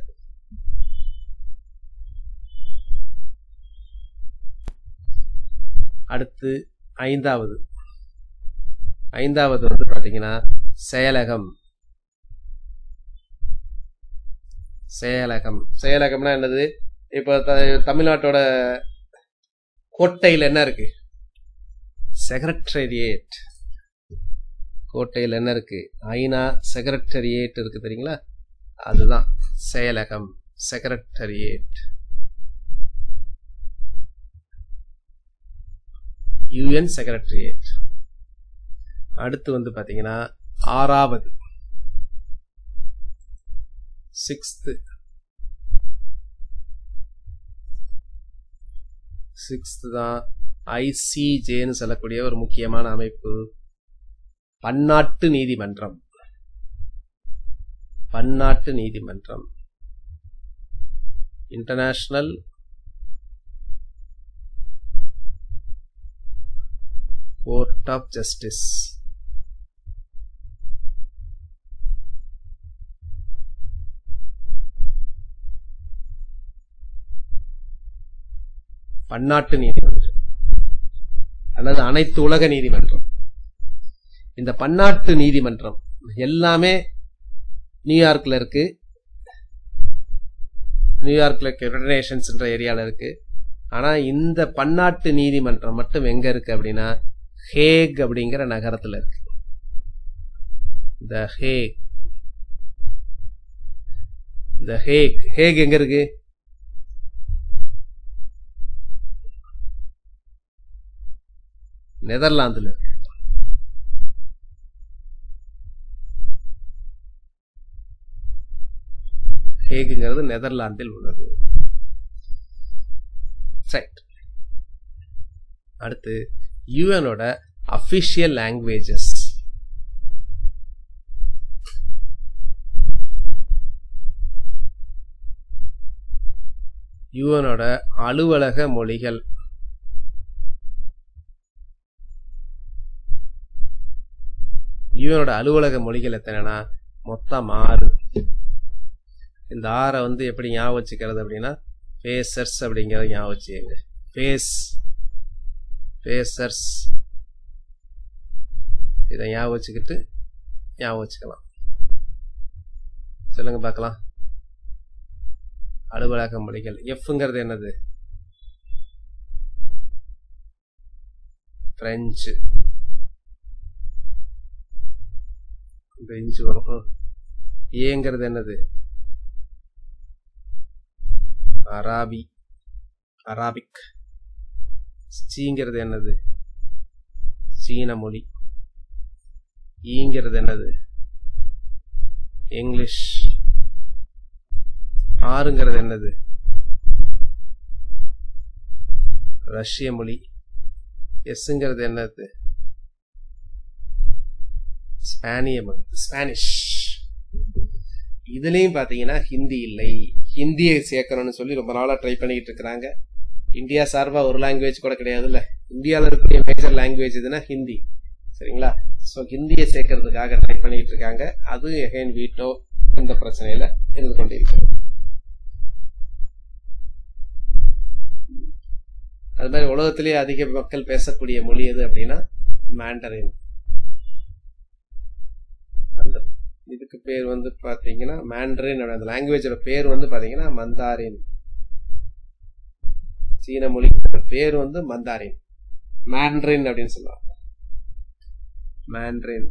அடுத்து ஐந்தாவது ஐந்தாவது வந்து பாத்தீங்கன்னா செயலகம் செயலகம் செயலகம்னா என்னது இப்ப த- தமிழ்நாட்டோட கோட்டையில் என்ன இருக்கு செக்ரட்டரியேட் கோட்டையில் என்ன இருக்கு ஐநா செக்ரட்டரியேட் இருக்கு தெரியுங்களா அதுதான் செயலகம் செக்ரட்டரியேட் யுஎன் செக்ரட்டரியேட் அடுத்து வந்து பாத்தீங்கன்னா ஆறாவது சிக்ஸ்த்து சிக்ஸ்த் தான் ஐசிஜேன்னு சொல்லக்கூடிய ஒரு முக்கியமான அமைப்பு பன்னாட்டு நீதிமன்றம் பன்னாட்டு நீதிமன்றம் இன்டர்நேஷனல் கோர்ட் ஆஃப் ஜஸ்டிஸ் பன்னாட்டு நீதிமன்றம் அல்லது அனைத்து உலக நீதிமன்றம் இந்த பன்னாட்டு நீதிமன்றம் எல்லாமே நியூயார்க்ல இருக்கு நியூயார்க்ல யுனைடெட் நேஷன்ஸ்ன்ற ஏரியால இருக்கு ஆனா இந்த பன்னாட்டு நீதிமன்றம் மட்டும் எங்க இருக்கு அப்படின்னா ஹேக் அப்படிங்கிற நகரத்துல இருக்கு the Hague the Hague Hague எங்க இருக்கு நெதர்லாந்துல ஹேகுங்கிறது நெதர்லாந்தில் உள்ளது ரைட் அடுத்து யுஎனோட அபிஷியல் லாங்குவேஜஸ் யுஎனோட அலுவலக மொழிகள் யுஎனோட அலுவலக மொழிகள் எத்தனைனா மொத்தம் ஆறு இந்த ஆறை வந்து எப்படி ஞாபகம் வச்சுக்கிறது அப்படின்னா ஃபேசர்ஸ் அப்படிங்கிறத ஞாபகம் வச்சுக்கோங்க ஃபேஸ் ஃபேசர்ஸ் இதை ஞாபகம் வச்சுக்கிட்டு ஞாபகம் வச்சுக்கலாம் சொல்லுங்க பார்க்கலாம் அலுவலக மொழிகள் எஃப்ங்கிறது என்னது பிரெஞ்சு பிரெஞ்சு வரும் ஏங்கிறது என்னது அராபி அராபிக் சீங்கிறது என்னது சீன மொழி ஈங்கிறது என்னது இங்கிலீஷ் ஆறுங்கிறது என்னது ரஷ்ய மொழி எஸ்ங்கிறது என்னது ஸ்பானிய மொழி ஸ்பானிஷ் இதுலயும் பாத்தீங்கன்னா ஹிந்தி இல்லை ஹிந்தியை சேர்க்கணும்னு சொல்லி ரொம்ப நாளா ட்ரை பண்ணிக்கிட்டு இருக்கிறாங்க இந்தியா சார்பா ஒரு லாங்குவேஜ் கூட கிடையாதுல்ல இந்தியாவில் இருக்கக்கூடிய மேஜர் லாங்குவேஜ் எதுனா ஹிந்தி சரிங்களா ஸோ ஹிந்தியை சேர்க்கறதுக்காக ட்ரை பண்ணிட்டு இருக்காங்க அது எகைன் வீட்டோ இந்த பிரச்சனையில இருந்து கொண்டிருக்கிறது அது மாதிரி உலகத்திலேயே அதிக மக்கள் பேசக்கூடிய மொழி எது அப்படின்னா மேண்டரின் அந்த இதுக்கு பேர் வந்து பாத்தீங்கன்னா மேண்டரின் அந்த லாங்குவேஜோட பேர் வந்து பாத்தீங்கன்னா மந்தாரின் சீன மொழி பேர் வந்து மந்தாரின் மேண்ட்ரின் அப்படின்னு சொல்லுவாங்க மேண்ட்ரின்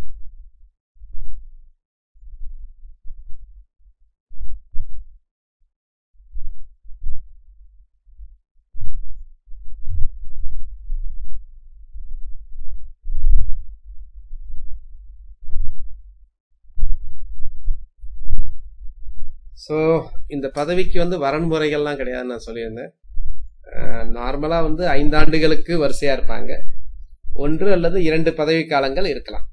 ஸோ இந்த பதவிக்கு வந்து வரன்முறைகள்லாம் கிடையாதுன்னு நான் சொல்லியிருந்தேன் நார்மலாக வந்து ஐந்தாண்டுகளுக்கு வரிசையாக இருப்பாங்க ஒன்று அல்லது இரண்டு பதவி காலங்கள் இருக்கலாம்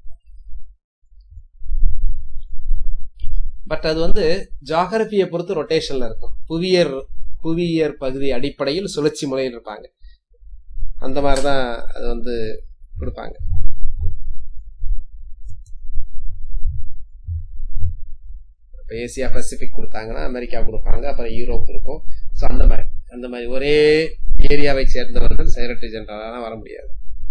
பட் அது வந்து ஜாகிரபியை பொறுத்து ரொட்டேஷன்ல இருக்கும் புவியர் புவியியற் பகுதி அடிப்படையில் சுழற்சி முறையில் இருப்பாங்க அந்த மாதிரி தான் அது வந்து கொடுப்பாங்க இப்போ ஏசியா பசிபிக் கொடுத்தாங்கன்னா அமெரிக்கா கொடுப்பாங்க அப்புறம் யூரோப் இருக்கும் ஸோ அந்த மாதிரி அந்த மாதிரி ஒரே ஏரியாவை சேர்ந்தவர்கள் செக்ரட்டரி ஜெனரலாக வர முடியாது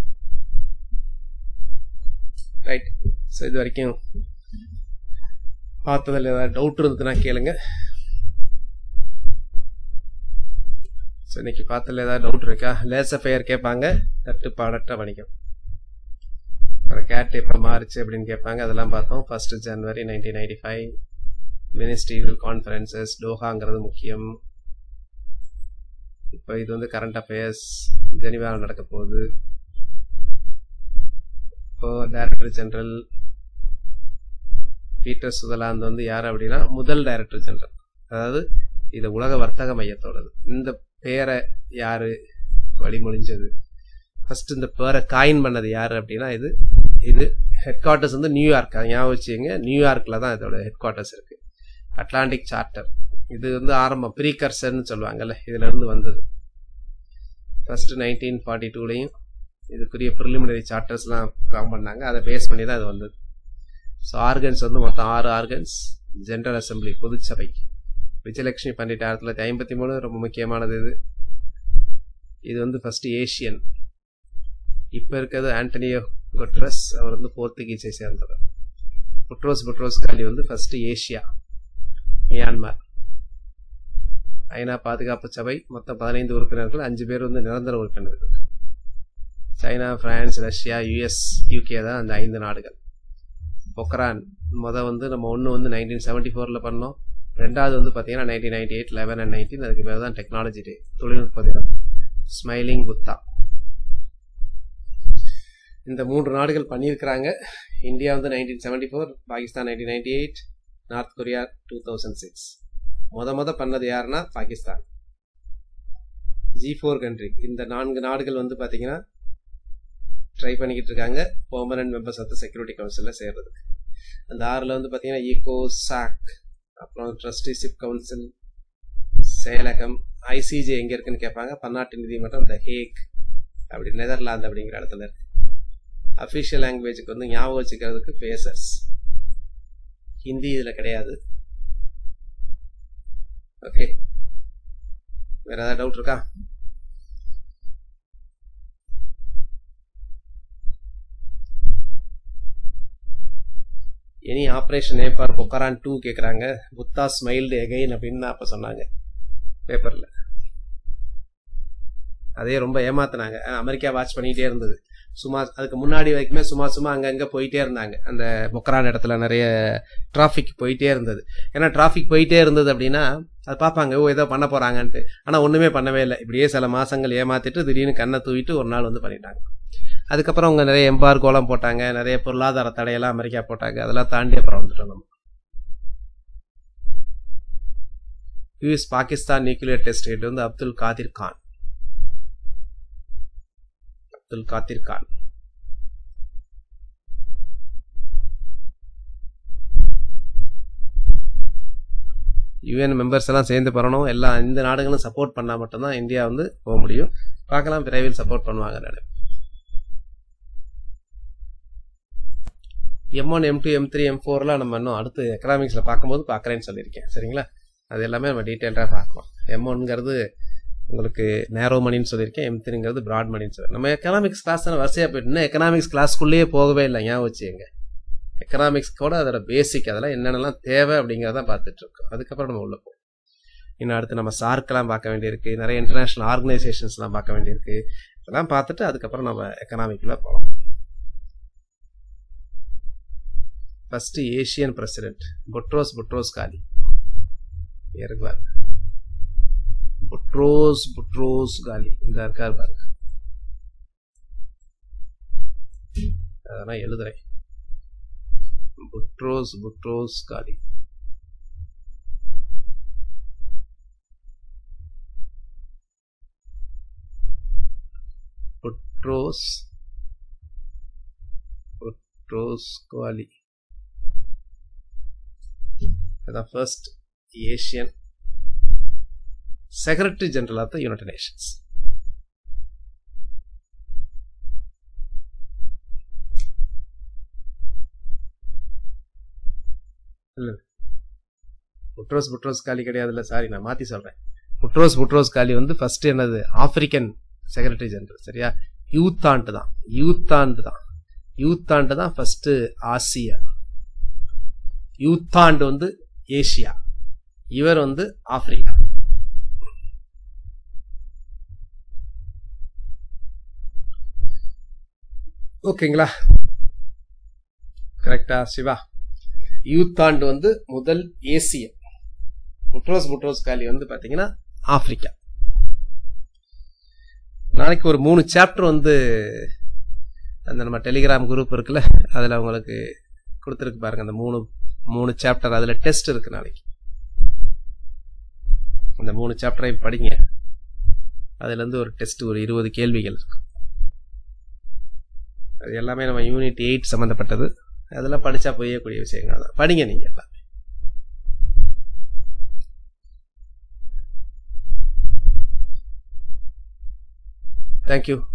ரைட் ஸோ இது வரைக்கும் பார்த்ததில் ஏதாவது டவுட் இருந்ததுன்னா கேளுங்க ஸோ இன்னைக்கு பார்த்ததில் ஏதாவது டவுட் இருக்கா லேச ஃபெயர் கேட்பாங்க தட்டுப்பாடற்ற வணிகம் அப்புறம் கேட் எப்போ மாறுச்சு அப்படின்னு கேட்பாங்க அதெல்லாம் பார்த்தோம் first January nineteen ninety five ministerial conferences டோஹாங்கிறது முக்கியம் இப்போ இது வந்து கரண்ட் அஃபேர்ஸ் ஜெனிவாவில் நடக்க போகுது இப்போ டைரக்டர் ஜெனரல் பீட்டர் சுதலாந்து வந்து யார் அப்படின்னா முதல் டைரக்டர் ஜெனரல் அதாவது இது உலக வர்த்தக மையத்தோடது இந்த பேரை யாரு வழிமொழிஞ்சது ஃபர்ஸ்ட் இந்த பேரை காயின் பண்ணது யாரு அப்படின்னா இது இது ஹெட் குவார்ட்டர்ஸ் வந்து நியூயார்க் அதை ஞாபகம் வச்சுங்க நியூயார்க்கில் தான் இதோட ஹெட் குவார்ட்டர்ஸ் இருக்கு அட்லாண்டிக் சார்ட்டர் இது வந்து ஆரம்பம் ப்ரீகர்சர்னு சொல்லுவாங்கல்ல இதுல இருந்து வந்தது ஃபர்ஸ்ட் நைன்டீன் ஃபார்ட்டி டூலையும் இதுக்குரிய ப்ரிலிமினரி சார்ட்டர்ஸ்லாம் ஃபார்ம் பண்ணாங்க அதை பேஸ் பண்ணி தான் இது வந்தது ஸோ ஆர்கன்ஸ் வந்து மொத்தம் ஆறு ஆர்கன்ஸ் ஜென்ரல் அசம்பிளி பொதுச்சபை விஜயலட்சுமி பண்டிட் ஆயிரத்தி தொள்ளாயிரத்தி ஐம்பத்தி மூணு ரொம்ப முக்கியமானது இது இது வந்து ஃபர்ஸ்ட் ஏஷியன் இப்போ இருக்கிறது ஆண்டனியோ குட்ரஸ் அவர் வந்து போர்த்துகீஸை சேர்ந்தவர் புட்ரோஸ் புட்ரோஸ் காலி வந்து ஃபர்ஸ்ட் ஏஷியா மியான்மர் ஐநா பாதுகாப்பு சபை மொத்தம் பதினைந்து உறுப்பினர்கள் அஞ்சு பேர் வந்து நிரந்தர உறுப்பினர்கள் China France Russia US UK தான் அந்த ஐந்து நாடுகள் பொக்ரான் மொதல் வந்து நம்ம ஒன்று வந்து நைன்டீன் செவன்ட்டி ஃபோரில் பண்ணோம் ரெண்டாவது வந்து பார்த்தீங்கன்னா nineteen ninety eight eleven and nineteen அதுக்கு பேர் தான் டெக்னாலஜி டே தொழில்நுட்ப தினம் ஸ்மைலிங் புத்தா இந்த மூன்று நாடுகள் பண்ணியிருக்கிறாங்க இந்தியா வந்து nineteen seventy four Pakistan nineteen ninety eight North Korea two thousand six மொத மொத பண்ணது யாருன்னா பாகிஸ்தான் ஜி ஃபோர் கண்ட்ரி இந்த நான்கு நாடுகள் வந்து பார்த்தீங்கன்னா ட்ரை பண்ணிக்கிட்டு இருக்காங்க permanent members of the security கவுன்சிலில் சேர்றதுக்கு அந்த ஆறில் வந்து பார்த்தீங்கன்னா ஈகோ சாக் அப்புறம் ட்ரஸ்டிஷிப் கவுன்சில் செயலகம் ஐசிஜே எங்கே இருக்குன்னு கேட்பாங்க பன்னாட்டு நீதிமன்றம் த ஹேக் அப்படி நெதர்லாந்து அப்படிங்கிற இடத்துல இருக்கு அஃபிஷியல் லாங்குவேஜுக்கு வந்து ஞாபகம் வச்சுக்கிறதுக்கு பேசஸ் ஹிந்தி இதில் கிடையாது ஓகே வேற ஏதாவது டவுட் இருக்கா எனி ஆப்ரேஷன் ஏபார் பொக்கரான் டூ கேட்குறாங்க புத்தா ஸ்மைல்டு எகைன் அப்படின்னு அப்போ சொன்னாங்க பேப்பரில் அதே ரொம்ப ஏமாத்தினாங்க அமெரிக்கா வாட்ச் பண்ணிகிட்டே இருந்தது சும்மா அதுக்கு முன்னாடி வரைக்குமே சும்மா சும்மா அங்கங்கே போயிட்டே இருந்தாங்க அந்த பொக்கரான் இடத்துல நிறைய டிராஃபிக் போயிட்டே இருந்தது ஏன்னா டிராஃபிக் போயிட்டே இருந்தது அப்படின்னா அது பார்ப்பாங்க ஓ ஏதோ பண்ண போகிறாங்கன்ட்டு ஆனால் ஒன்றுமே பண்ணவே இல்லை இப்படியே சில மாதங்கள் ஏமாத்திட்டு திடீர்னு கண்ணை தூவிட்டு ஒரு நாள் வந்து பண்ணிட்டாங்க அதுக்கப்புறம் அவங்க நிறைய எம்பார்கோலாம் போட்டாங்க நிறைய பொருளாதார தடையெல்லாம் அமெரிக்கா போட்டாங்க அதெல்லாம் தாண்டி அப்புறம் வந்துட்டோம் நம்ம US Pakistan nuclear test head வந்து அப்துல் காதிர் கான் அப்துல் காதிர் கான் யூஎன் மெம்பர்ஸ் எல்லாம் சேர்ந்து பண்ணணும் எல்லா இந்த நாடுகளும் சப்போர்ட் பண்ணால் மட்டும்தான் இந்தியா வந்து போக முடியும் பார்க்கலாம் விரைவில் சப்போர்ட் பண்ணுவாங்க நினைப்பேன் M one M two M three M ஃபோர்லாம் நம்ம இன்னும் அடுத்து எக்கனாமிக்ஸில் பார்க்கும்போது பார்க்குறேன்னு சொல்லியிருக்கேன் சரிங்களா அது எல்லாமே நம்ம டீட்டெயில்டாக பார்க்கலாம் எம் ஒன்ங்கிறது உங்களுக்கு நேரோ மணின்னு சொல்லியிருக்கேன் எம் த்ரீங்கிறது ப்ராட் மணின்னு சொல்லி நம்ம எக்கனாமிக்ஸ் கிளாஸ் தானே வரிசையாக போயிட்டு இன்னும் எக்கனாமிக்ஸ் கிளாஸ்க்குள்ளேயே போகவே இல்லை ஞாபகம் வச்சுங்க எக்கனாமிக்ஸ் கூட அதோட பேசிக் அதெல்லாம் என்னென்னலாம் தேவை அப்படிங்கிறத பார்த்துட்டு இருக்கோம் அதுக்கப்புறம் நம்ம உள்ள போவோம் இன்னும் அடுத்து நம்ம சார்க்கெல்லாம் பார்க்க வேண்டியிருக்கு நிறைய இன்டர்நேஷ்னல் ஆர்கனைசேஷன்ஸ்லாம் பார்க்க வேண்டியிருக்கு இதெல்லாம் பார்த்துட்டு அதுக்கப்புறம் நம்ம எக்கனாமிக்கில் போகலாம் first Asian president Boutros Boutros Ghali இருக்கார் புட்ரோஸ் புட்ரோஸ் காலி இந்த இருக்கார் பாருங்க அதெல்லாம் எழுதுறேன் Boutros Boutros Ghali Boutros Boutros Ghali அதான் first Asian secretary general of the United Nations Boutros Boutros Ghali கிடையாதுல்ல சாரி நான் மாற்றி சொல்கிறேன் புட்ரோஸ் புட்ரோஸ் காலி வந்து ஃபர்ஸ்ட் என்னது ஆப்பிரிக்கன் செக்ரட்டரி ஜெனரல் சரியா யூத் ஆண்டு தான் யூத் ஆண்டு தான் யூத் ஆண்டு தான் ஃபர்ஸ்ட் ஆசியா யூத் ஆண்டு வந்து ஏசியா இவர் வந்து ஆப்பிரிக்கா ஓகேங்களா கரெக்டா சிவா யூத் ஆண்டு வந்து முதல் ஏசிய புட்ரோஸ் புட்ரோஸ் காலி வந்து பாத்தீங்கன்னா ஆப்பிரிக்கா நாளைக்கு ஒரு மூணு சாப்டர் வந்து அந்த நம்ம டெலிகிராம் குரூப் இருக்குல்ல அதில் உங்களுக்கு கொடுத்துருக்கு பாருங்க அந்த மூணு மூணு சாப்டர் அதில் டெஸ்ட் இருக்கு நாளைக்கு அந்த மூணு சாப்டரையும் படிங்க அதுலேருந்து ஒரு டெஸ்ட் ஒரு இருபது கேள்விகள் இருக்கு அது எல்லாமே நம்ம யூனிட் எயிட் சம்மந்தப்பட்டது அதெல்லாம் படித்தா புரியக்கூடிய விஷயங்கள் தான் படிங்க நீங்கள் எல்லாம் தேங்க்யூ